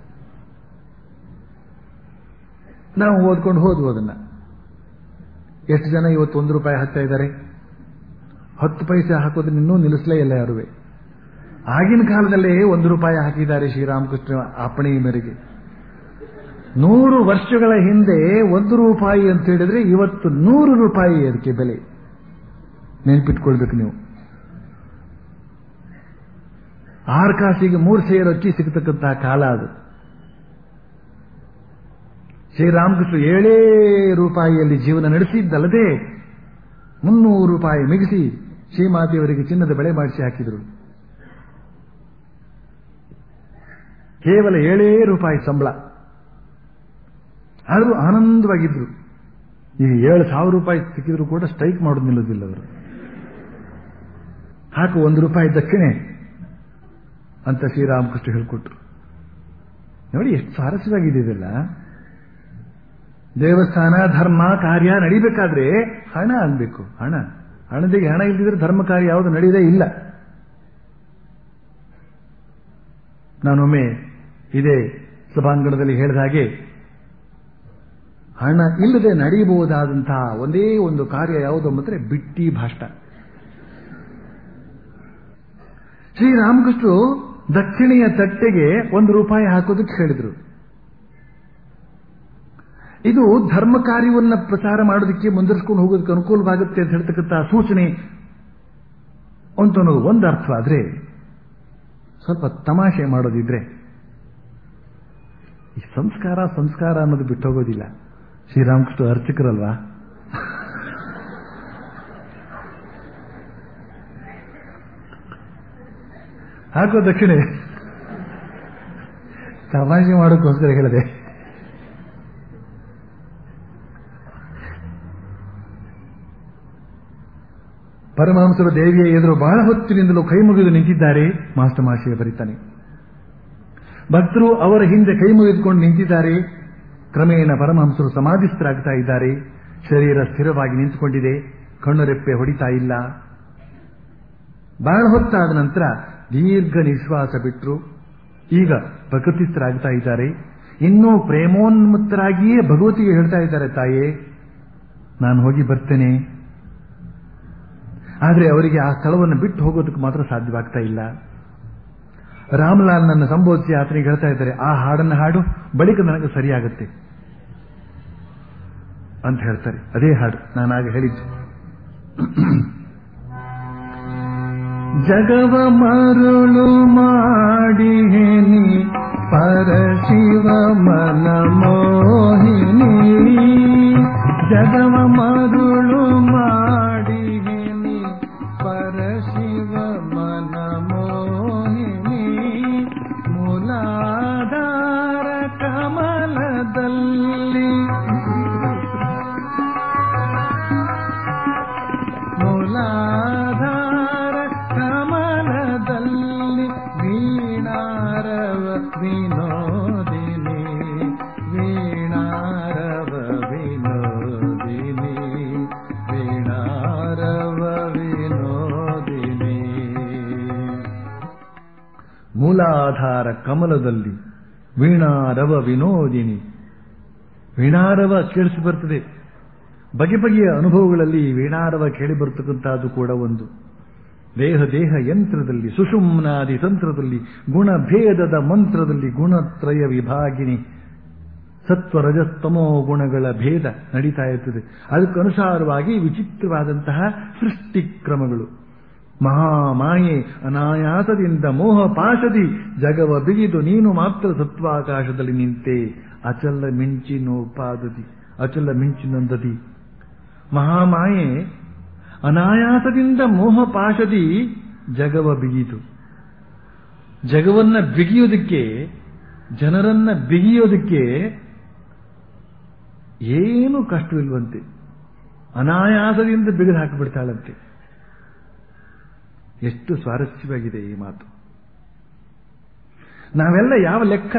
ನಾವು ಓದ್ಕೊಂಡು ಹೋದ್ವು ಅದನ್ನ ಎಷ್ಟು ಜನ ಇವತ್ತು ಒಂದು ರೂಪಾಯಿ ಹಾಕ್ತಾ ಇದ್ದಾರೆ ಹತ್ತು ಪೈಸೆ ಹಾಕೋದನ್ನ ಇನ್ನೂ ನಿಲ್ಲಿಸಲೇ ಇಲ್ಲ ಯಾರುವೆ ಆಗಿನ ಕಾಲದಲ್ಲೇ ಒಂದು ರೂಪಾಯಿ ಹಾಕಿದ್ದಾರೆ ಶ್ರೀರಾಮಕೃಷ್ಣ ಅಪ್ಪಣೆಯ ಮೇರೆಗೆ ನೂರು ವರ್ಷಗಳ ಹಿಂದೆ ಒಂದು ರೂಪಾಯಿ ಅಂತ ಹೇಳಿದ್ರೆ ಇವತ್ತು ನೂರು ರೂಪಾಯಿ ಅದಕ್ಕೆ ಬೆಲೆ ನೆನ್ಪಿಟ್ಕೊಳ್ಬೇಕು ನೀವು ಆರು ಕಾಸಿಗೆ ಮೂರು ಸೇರು ಅಕ್ಕಿ ಸಿಗತಕ್ಕಂತಹ ಕಾಲ ಅದು ಶ್ರೀರಾಮಕೃಷ್ಣ ಏಳೇ ರೂಪಾಯಿಯಲ್ಲಿ ಜೀವನ ನಡೆಸಿದ್ದಲ್ಲದೆ ಮುನ್ನೂರು ರೂಪಾಯಿ ಮಿಗಿಸಿ ಶ್ರೀಮಾತೆಯವರಿಗೆ ಚಿನ್ನದ ಬೆಳೆ ಮಾಡಿಸಿ ಹಾಕಿದರು ಕೇವಲ ಏಳೇ ರೂಪಾಯಿ ಸಂಬಳ ಆದರೂ ಆನಂದವಾಗಿದ್ರು ಈಗ ಏಳು ಸಾವಿರ ರೂಪಾಯಿ ಸಿಕ್ಕಿದ್ರು ಕೂಡ ಸ್ಟ್ರೈಕ್ ಮಾಡೋದು ನಿಲ್ಲೋದಿಲ್ಲ ಅವರು ಹಾಕು ಒಂದು ರೂಪಾಯಿ ದಕ್ಷಿಣೆ ಅಂತ ಶ್ರೀರಾಮಕೃಷ್ಣ ಹೇಳ್ಕೊಟ್ರು ನೋಡಿ ಎಷ್ಟು ಸ್ವಾರಸ್ಯವಾಗಿದೆ ಇದೆಲ್ಲ ದೇವಸ್ಥಾನ ಧರ್ಮ ಕಾರ್ಯ ನಡಿಬೇಕಾದ್ರೆ ಹಣ ಅನ್ಬೇಕು ಹಣ ಹಣದಿಗೆ ಹಣ ಇಲ್ದಿದ್ರೆ ಧರ್ಮ ಕಾರ್ಯ ಯಾವುದು ನಡೆಯದೇ ಇಲ್ಲ ನಾನೊಮ್ಮೆ ಇದೇ ಸಭಾಂಗಣದಲ್ಲಿ ಹೇಳಿದ ಹಾಗೆ ಹಣ ಇಲ್ಲದೆ ನಡೆಯಬಹುದಾದಂತಹ ಒಂದೇ ಒಂದು ಕಾರ್ಯ ಯಾವುದು ಅಂದ್ರೆ ಬಿಟ್ಟಿ ಭಾಷ್ಟ ಶ್ರೀರಾಮಕೃಷ್ಣರು ದಕ್ಷಿಣೆಯ ತಟ್ಟೆಗೆ ಒಂದು ರೂಪಾಯಿ ಹಾಕೋದಕ್ಕೆ ಹೇಳಿದ್ರು ಇದು ಧರ್ಮ ಕಾರ್ಯವನ್ನ ಪ್ರಚಾರ ಮಾಡೋದಕ್ಕೆ ಮುಂದರ್ಸ್ಕೊಂಡು ಹೋಗೋದಕ್ಕೆ ಅನುಕೂಲವಾಗುತ್ತೆ ಅಂತ ಹೇಳ್ತಕ್ಕಂಥ ಸೂಚನೆ ಅಂತ ಅನ್ನೋದು ಒಂದು ಅರ್ಥ ಆದ್ರೆ ಸ್ವಲ್ಪ ತಮಾಷೆ ಮಾಡೋದಿದ್ರೆ ಈ ಸಂಸ್ಕಾರ ಸಂಸ್ಕಾರ ಅನ್ನೋದು ಬಿಟ್ಟೋಗೋದಿಲ್ಲ ಶ್ರೀರಾಮಕೃಷ್ಣ ಅರ್ಚಕರಲ್ವಾ ಹಾಕೋ ದಕ್ಷಿಣೆ ತಮಾಷೆ ಮಾಡೋಕ್ಕೋಸ್ಕರ ಹೇಳಿದೆ ಪರಮಹಂಸರು ದೇವಿಯ ಎದುರು ಬಹಳ ಹೊತ್ತಿನಿಂದಲೂ ಕೈ ಮುಗಿದು ನಿಂತಿದ್ದಾರೆ ಮಾಸ್ಟರ್ ಮಾಶಿಯ ಬರೀತಾನೆ ಭಕ್ತರು ಅವರ ಹಿಂದೆ ಕೈ ಮುಗಿದುಕೊಂಡು ನಿಂತಿದ್ದಾರೆ ಕ್ರಮೇಣ ಪರಮಹಂಸರು ಸಮಾಧಿಸ್ಥರಾಗ್ತಾ ಇದ್ದಾರೆ ಶರೀರ ಸ್ಥಿರವಾಗಿ ನಿಂತುಕೊಂಡಿದೆ ಕಣ್ಣುರೆಪ್ಪೆ ಹೊಡಿತಾ ಇಲ್ಲ ಬಹಳ ಹೊತ್ತಾದ ನಂತರ ದೀರ್ಘ ನಿಶ್ವಾಸ ಬಿಟ್ಟರು ಈಗ ಪ್ರಕೃತಿಸ್ಥರಾಗ್ತಾ ಇದ್ದಾರೆ ಇನ್ನೂ ಪ್ರೇಮೋನ್ಮುಕ್ತರಾಗಿಯೇ ಭಗವತಿಗೆ ಹೇಳ್ತಾ ಇದ್ದಾರೆ ತಾಯೇ ನಾನು ಹೋಗಿ ಬರ್ತೇನೆ ಆದರೆ ಅವರಿಗೆ ಆ ಸ್ಥಳವನ್ನು ಬಿಟ್ಟು ಹೋಗೋದಕ್ಕೆ ಮಾತ್ರ ಸಾಧ್ಯವಾಗ್ತಾ ಇಲ್ಲ ರಾಮಲಾಲ್ ನನ್ನ ಸಂಬೋಧಿಸಿ ಆತನಿಗೆ ಹೇಳ್ತಾ ಇದ್ದಾರೆ ಆ ಹಾಡನ್ನು ಹಾಡು ಬಳಿಕ ನನಗೆ ಸರಿಯಾಗುತ್ತೆ ಅಂತ ಹೇಳ್ತಾರೆ ಅದೇ ಹಾಡು ನಾನಾಗ ಹೇಳಿದ್ದು ಜಗವ ಮರುಳು ಮಾಡಿಹೇನಿ ಪರಶಿವ ಮನ ಮೋಹಿನಿ ಜಗವ ಮರುಳು ಮಾಡಿಹೇನಿ ಪರಶಿವ ಮನ ಮೋಹಿನಿ ಮೂಲಾಧಾರ ಕಮಲದಲ್ಲಿ ಮೂಲಾಧಾರ ಕಮಲದಲ್ಲಿ ವೀಣಾರವ ವಿನೋದಿನಿ ವೀಣಾರವ ವಿನೋದಿನಿ ವೀಣಾರವ ವಿನೋದಿನಿ ಮೂಲಾಧಾರ ಕಮಲದಲ್ಲಿ ವೀಣಾರವ ವಿನೋದಿನಿ ವೀಣಾರವ ಕೇಳಿಸಿ ಬರ್ತದೆ ಬಗೆ ಬಗೆಯ ಅನುಭವಗಳಲ್ಲಿ ವೀಣಾರವ ಕೇಳಿ ಬರ್ತಕ್ಕಂಥದ್ದು ಕೂಡ ಒಂದು ದೇಹ ದೇಹ ಯಂತ್ರದಲ್ಲಿ ಸುಷುಮ್ನಾದಿ ತಂತ್ರದಲ್ಲಿ ಗುಣಭೇದದ ಮಂತ್ರದಲ್ಲಿ ಗುಣತ್ರಯ ವಿಭಾಗಿನಿ ಸತ್ವ ರಜಸ್ತಮೋ ಗುಣಗಳ ಭೇದ ನಡೀತಾ ಇರ್ತದೆ ಅದಕ್ಕನುಸಾರವಾಗಿ ವಿಚಿತ್ರವಾದಂತಹ ಸೃಷ್ಟಿ ಕ್ರಮಗಳು ಮಹಾಮಾಯೆ ಅನಾಯಾಸದಿಂದ ಮೋಹ ಪಾಶದಿ ಜಗವ ಬಿಗಿದು ನೀನು ಮಾತ್ರ ಸತ್ವಾಕಾಶದಲ್ಲಿ ನಿಂತೆ ಅಚಲ ಮಿಂಚಿನೋಪಾದದಿ ಅಚಲ ಮಿಂಚಿನಂದದಿ ಮಹಾಮಾಯೆ ಅನಾಯಾಸದಿಂದ ಮೋಹ ಪಾಶದಿ ಜಗವ ಬಿಗಿದು ಜಗವನ್ನ ಬಿಗಿಯೋದಕ್ಕೆ ಜನರನ್ನ ಬಿಗಿಯೋದಕ್ಕೆ ಏನು ಕಷ್ಟವಿಲ್ವಂತೆ ಅನಾಯಾಸದಿಂದ ಬಿಗಿದು ಹಾಕಿಬಿಡ್ತಾಳಂತೆ ಎಷ್ಟು ಸ್ವಾರಸ್ಯವಾಗಿದೆ ಈ ಮಾತು ನಾವೆಲ್ಲ ಯಾವ ಲೆಕ್ಕ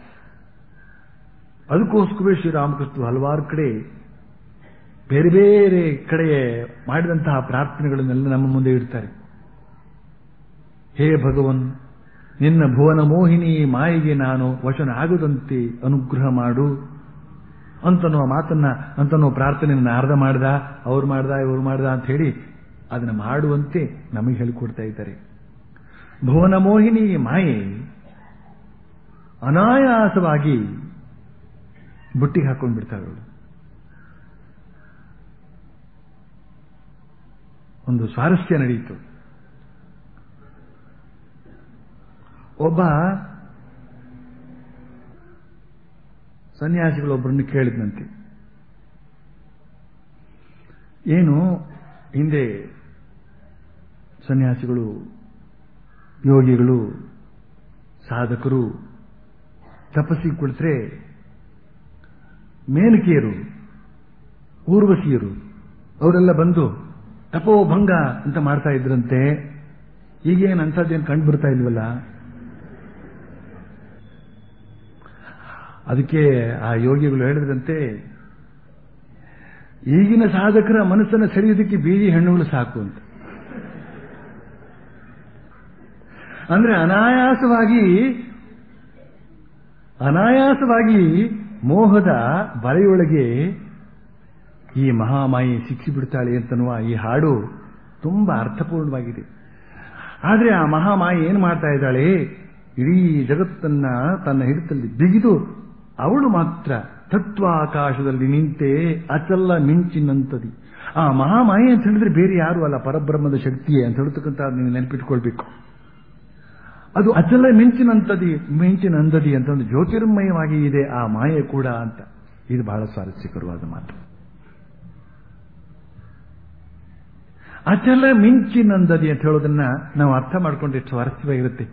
ಅದಕ್ಕೋಸ್ಕರವೇ ಶ್ರೀರಾಮಕೃಷ್ಣ ಹಲವಾರು ಕಡೆ ಬೇರೆ ಬೇರೆ ಕಡೆ ಮಾಡಿದಂತಹ ಪ್ರಾರ್ಥನೆಗಳನ್ನೆಲ್ಲ ನಮ್ಮ ಮುಂದೆ ಇಡ್ತಾರೆ ಹೇ ಭಗವನ್ ನಿನ್ನ ಭುವನ ಮೋಹಿನಿ ಮಾಯಿಗೆ ನಾನು ವಚನ ಆಗದಂತೆ ಅನುಗ್ರಹ ಮಾಡು ಅಂತನ್ನುವ ಮಾತನ್ನ ಅಂತನ್ನುವ ಪ್ರಾರ್ಥನೆಯನ್ನು ನಾರದ ಮಾಡ್ದ ಅವ್ರು ಮಾಡ್ದ ಇವ್ರು ಮಾಡ್ದ ಅಂತ ಹೇಳಿ ಅದನ್ನು ಮಾಡುವಂತೆ ನಮಗೆ ಹೇಳಿಕೊಡ್ತಾ ಇದ್ದಾರೆ ಭುವನ ಮೋಹಿನಿ ಮಾಯೆ ಅನಾಯಾಸವಾಗಿ ಬುಟ್ಟಿಗೆ ಹಾಕೊಂಡು ಬಿಡ್ತಾಳೆ ಅವಳು ಒಂದು ಸ್ವಾರಸ್ಯ ನಡೆಯಿತು ಒಬ್ಬ ಸನ್ಯಾಸಿಗಳೊಬ್ಬರನ್ನು ಕೇಳಿದ್ನಂತೆ ಏನು ಹಿಂದೆ ಸನ್ಯಾಸಿಗಳು ಯೋಗಿಗಳು ಸಾಧಕರು ತಪಸ್ಸಿಗೆ ಕುಳಿತರೆ ಮೇನಕಿಯರು ಊರ್ವಶಿಯರು ಅವರೆಲ್ಲ ಬಂದು ತಪೋಭಂಗ ಅಂತ ಮಾಡ್ತಾ ಇದ್ರಂತೆ ಈಗೇನು ಅಂಥದ್ದೇನು ಕಂಡು ಬರ್ತಾ ಇಲ್ವಲ್ಲ ಅದಕ್ಕೆ ಆ ಯೋಗಿಗಳು ಹೇಳಿದ್ರಂತೆ ಈಗಿನ ಸಾಧಕರ ಮನಸ್ಸನ್ನು ಸೆಳೆಯೋದಕ್ಕೆ ಬೀದಿ ಹೆಣ್ಣುಗಳು ಸಾಕು ಅಂತ ಅಂದ್ರೆ ಅನಾಯಾಸವಾಗಿ ಅನಾಯಾಸವಾಗಿ ಮೋಹದ ಬಲೆಯೊಳಗೆ ಈ ಮಹಾಮಾಯಿ ಸಿಕ್ಕಿಬಿಡ್ತಾಳೆ ಅಂತನ್ನುವ ಈ ಹಾಡು ತುಂಬಾ ಅರ್ಥಪೂರ್ಣವಾಗಿದೆ ಆದರೆ ಆ ಮಹಾಮಾಯಿ ಏನು ಮಾಡ್ತಾ ಇದ್ದಾಳೆ ಇಡೀ ಜಗತ್ತನ್ನ ತನ್ನ ಹಿಡಿತಲ್ಲಿ ಬಿಗಿದು ಅವಳು ಮಾತ್ರ ತತ್ವಾಕಾಶದಲ್ಲಿ ನಿಂತೆ ಅಚಲ್ಲ ಮಿಂಚಿನಂತದಿ ಆ ಮಹಾಮಾಯಿ ಅಂತ ಹೇಳಿದ್ರೆ ಬೇರೆ ಯಾರು ಅಲ್ಲ ಪರಬ್ರಹ್ಮದ ಶಕ್ತಿಯೇ ಅಂತ ಹೇಳ್ತಕ್ಕಂಥ ನೀವು ನೆನಪಿಟ್ಕೊಳ್ಬೇಕು ಅದು ಅಚಲ ಮಿಂಚಿನಂತದಿ ಮಿಂಚಿನಂದದಿ ಅಂತ ಒಂದು ಜ್ಯೋತಿರ್ಮಯವಾಗಿ ಇದೆ ಆ ಮಾಯೆ ಕೂಡ ಅಂತ ಇದು ಬಹಳ ಸ್ವಾರಸ್ಯಕರವಾದ ಮಾತು ಅಚಲ ಮಿಂಚಿನಂದದಿ ಅಂತ ಹೇಳೋದನ್ನ ನಾವು ಅರ್ಥ ಮಾಡ್ಕೊಂಡು ಎಷ್ಟು ಸ್ವಾರಸ್ಯವಾಗಿರುತ್ತೆ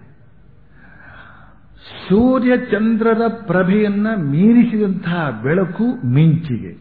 ಸೂರ್ಯ ಚಂದ್ರರ ಪ್ರಭೆಯನ್ನ ಮೀರಿಸಿದಂತಹ ಬೆಳಕು ಮಿಂಚಿಗೆ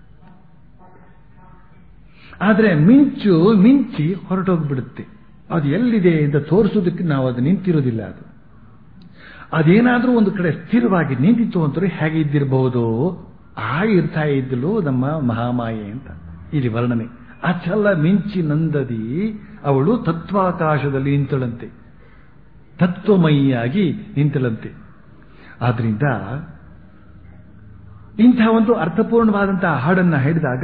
ಆದರೆ ಮಿಂಚು ಮಿಂಚಿ ಹೊರಟೋಗ್ಬಿಡುತ್ತೆ ಅದು ಎಲ್ಲಿದೆ ಅಂತ ತೋರಿಸೋದಕ್ಕೆ ನಾವು ಅದು ನಿಂತಿರೋದಿಲ್ಲ ಅದು ಅದೇನಾದರೂ ಒಂದು ಕಡೆ ಸ್ಥಿರವಾಗಿ ನಿಂತಿತ್ತು ಅಂತಂದ್ರೆ ಹೇಗೆ ಇದ್ದಿರಬಹುದು ಆ ಇರ್ತಾ ಇದ್ದಲು ನಮ್ಮ ಮಹಾಮಾಯೆ ಅಂತ ಇಲ್ಲಿ ವರ್ಣನೆ ಅಚಲ ಮಿಂಚಿನಂದದಿ ಅವಳು ತತ್ವಾಕಾಶದಲ್ಲಿ ನಿಂತಳಂತೆ ತತ್ವಮಯಿಯಾಗಿ ನಿಂತಳಂತೆ ಆದ್ರಿಂದ ಇಂಥ ಒಂದು ಅರ್ಥಪೂರ್ಣವಾದಂತಹ ಹಾಡನ್ನ ಹೇಳಿದಾಗ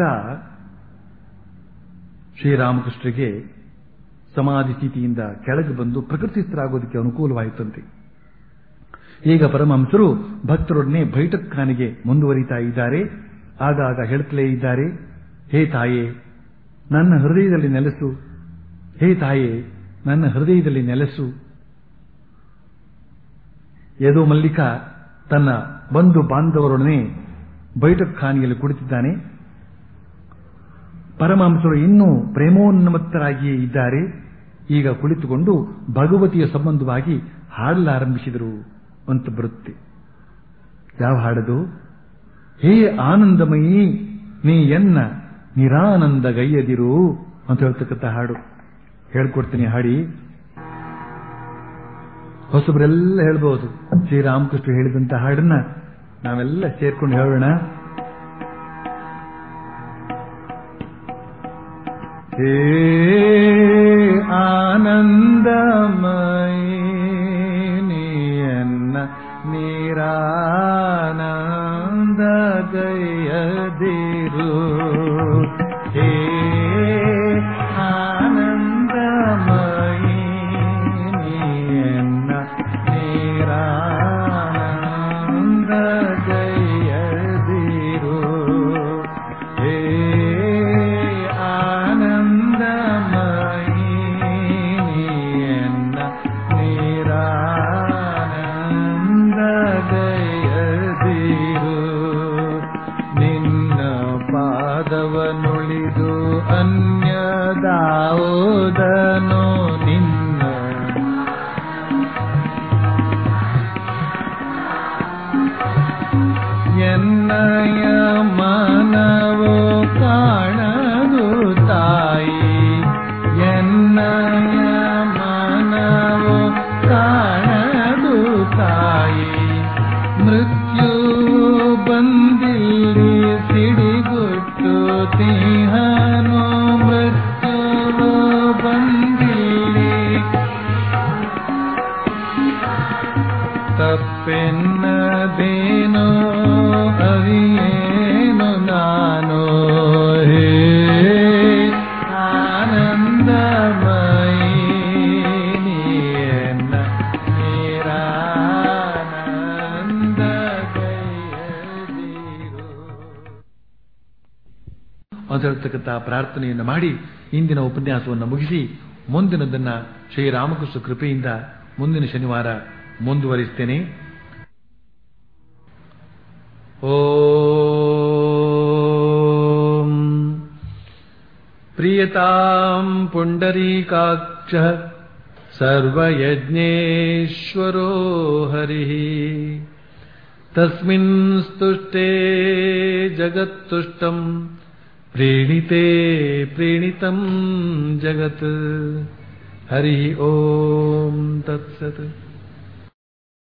ಶ್ರೀರಾಮಕೃಷ್ಣರಿಗೆ ಸಮಾಧಿ ಸ್ಥಿತಿಯಿಂದ ಕೆಳಗೆ ಬಂದು ಪ್ರಕೃತಿಸ್ಥರಾಗೋದಕ್ಕೆ ಅನುಕೂಲವಾಯಿತಂತೆ ಈಗ ಪರಮಹಂಸರು ಭಕ್ತರೊಡನೆ ಬೈಠಕ್ಖಾನೆಗೆ ಮುಂದುವರಿತಾ ಇದ್ದಾರೆ ಆಗಾಗ ಹೇಳ್ತಲೇ ಇದ್ದಾರೆ ಹೇ ತಾಯೇ ನನ್ನ ಹೃದಯದಲ್ಲಿ ನೆಲೆಸು ಹೇ ತಾಯೇ ನನ್ನ ಹೃದಯದಲ್ಲಿ ನೆಲೆಸು ಯದೋ ಮಲ್ಲಿಕ ತನ್ನ ಬಂಧು ಬಾಂಧವರೊಡನೆ ಬೈಠಕ್ಖಾನೆಯಲ್ಲಿ ಕುಳಿತಿದ್ದಾನೆ ಪರಮಹಂಸರು ಇನ್ನೂ ಪ್ರೇಮೋನ್ಮತ್ತರಾಗಿಯೇ ಇದ್ದಾರೆ ಈಗ ಕುಳಿತುಕೊಂಡು ಭಗವತಿಯ ಸಂಬಂಧವಾಗಿ ಹಾಡಲಾರಂಭಿಸಿದರು ಅಂತ ಬರುತ್ತೆ ಯಾವ ಹಾಡದು ಹೇ ಆನಂದಮಯಿ ನೀ ಎನ್ನ ನಿರಾನಂದ ಗೈಯದಿರು ಅಂತ ಹೇಳ್ತಕ್ಕಂಥ ಹಾಡು ಹೇಳ್ಕೊಡ್ತೀನಿ ಹಾಡಿ ಹೊಸಬರೆಲ್ಲ ಹೇಳ್ಬಹುದು ಶ್ರೀರಾಮಕೃಷ್ಣ ಹೇಳಿದಂತ ಹಾಡನ್ನ ನಾವೆಲ್ಲ ಸೇರ್ಕೊಂಡು ಹೇಳೋಣ ಹೇ ಆನಂದಮಯ ನೀಯನ್ನ ನೀರಾನಂದ ಗೈಯದಿರು ಹೇ ಆನಂದಮಯಿ ನೀಯನ್ನ ನೀರಾನಂದ ಗೈಯದಿರು ಪಾದವನುಳಿದು ಅನ್ಯದಾವುದನು ನಿನ್ನ ಎನ್ನಯ ಮನವೋ ಕಾಣದು ತಾಯಿ ಎನ್ನಯ ಮನವೋ ಕಾಣದು ತಾಯಿ ಮೃತ್ಯು ಬಂದಿಲ್ಲಿ ಸಿಡಿಗುಟ್ಟು ತಿಹನು ಮೃತ್ಯು ಬಂದಿಲ್ಲಿ ತಪ್ಪೆನ್ನದೇನೋ ಅರಿಯೇನು ನಾನು ಹೇ ಆನಂದಮಯಿ ನೀಯನ್ನ ನಿರಾನಂದ ಗೈಯದಿರು. ಅಂತ ಹೇಳ್ತಕ್ಕಂಥ ಪ್ರಾರ್ಥನೆಯನ್ನು ಮಾಡಿ ಇಂದಿನ ಉಪನ್ಯಾಸವನ್ನು ಮುಗಿಸಿ ಮುಂದಿನದನ್ನ ಶ್ರೀರಾಮಕೃಷ್ಣ ಕೃಪೆಯಿಂದ ಮುಂದಿನ ಶನಿವಾರ ಮುಂದುವರಿಸ್ತೇನೆ ಓಂ ಪ್ರಿಯತಾಂ ಪುಂಡರೀಕಾಕ್ಷ ಸರ್ವಯಜ್ಞೇಶ್ವರೋ ಹರಿಃ ತಸ್ಮಿನ್ ಸ್ತುಷ್ಟೇ ಜಗತ್ತುಷ್ಟಂ ಪ್ರೀಣಿತೆ ಪ್ರೀಣಿತಂ ಜಗತ್ ಹರಿ ಓಂ ತತ್ಸತ್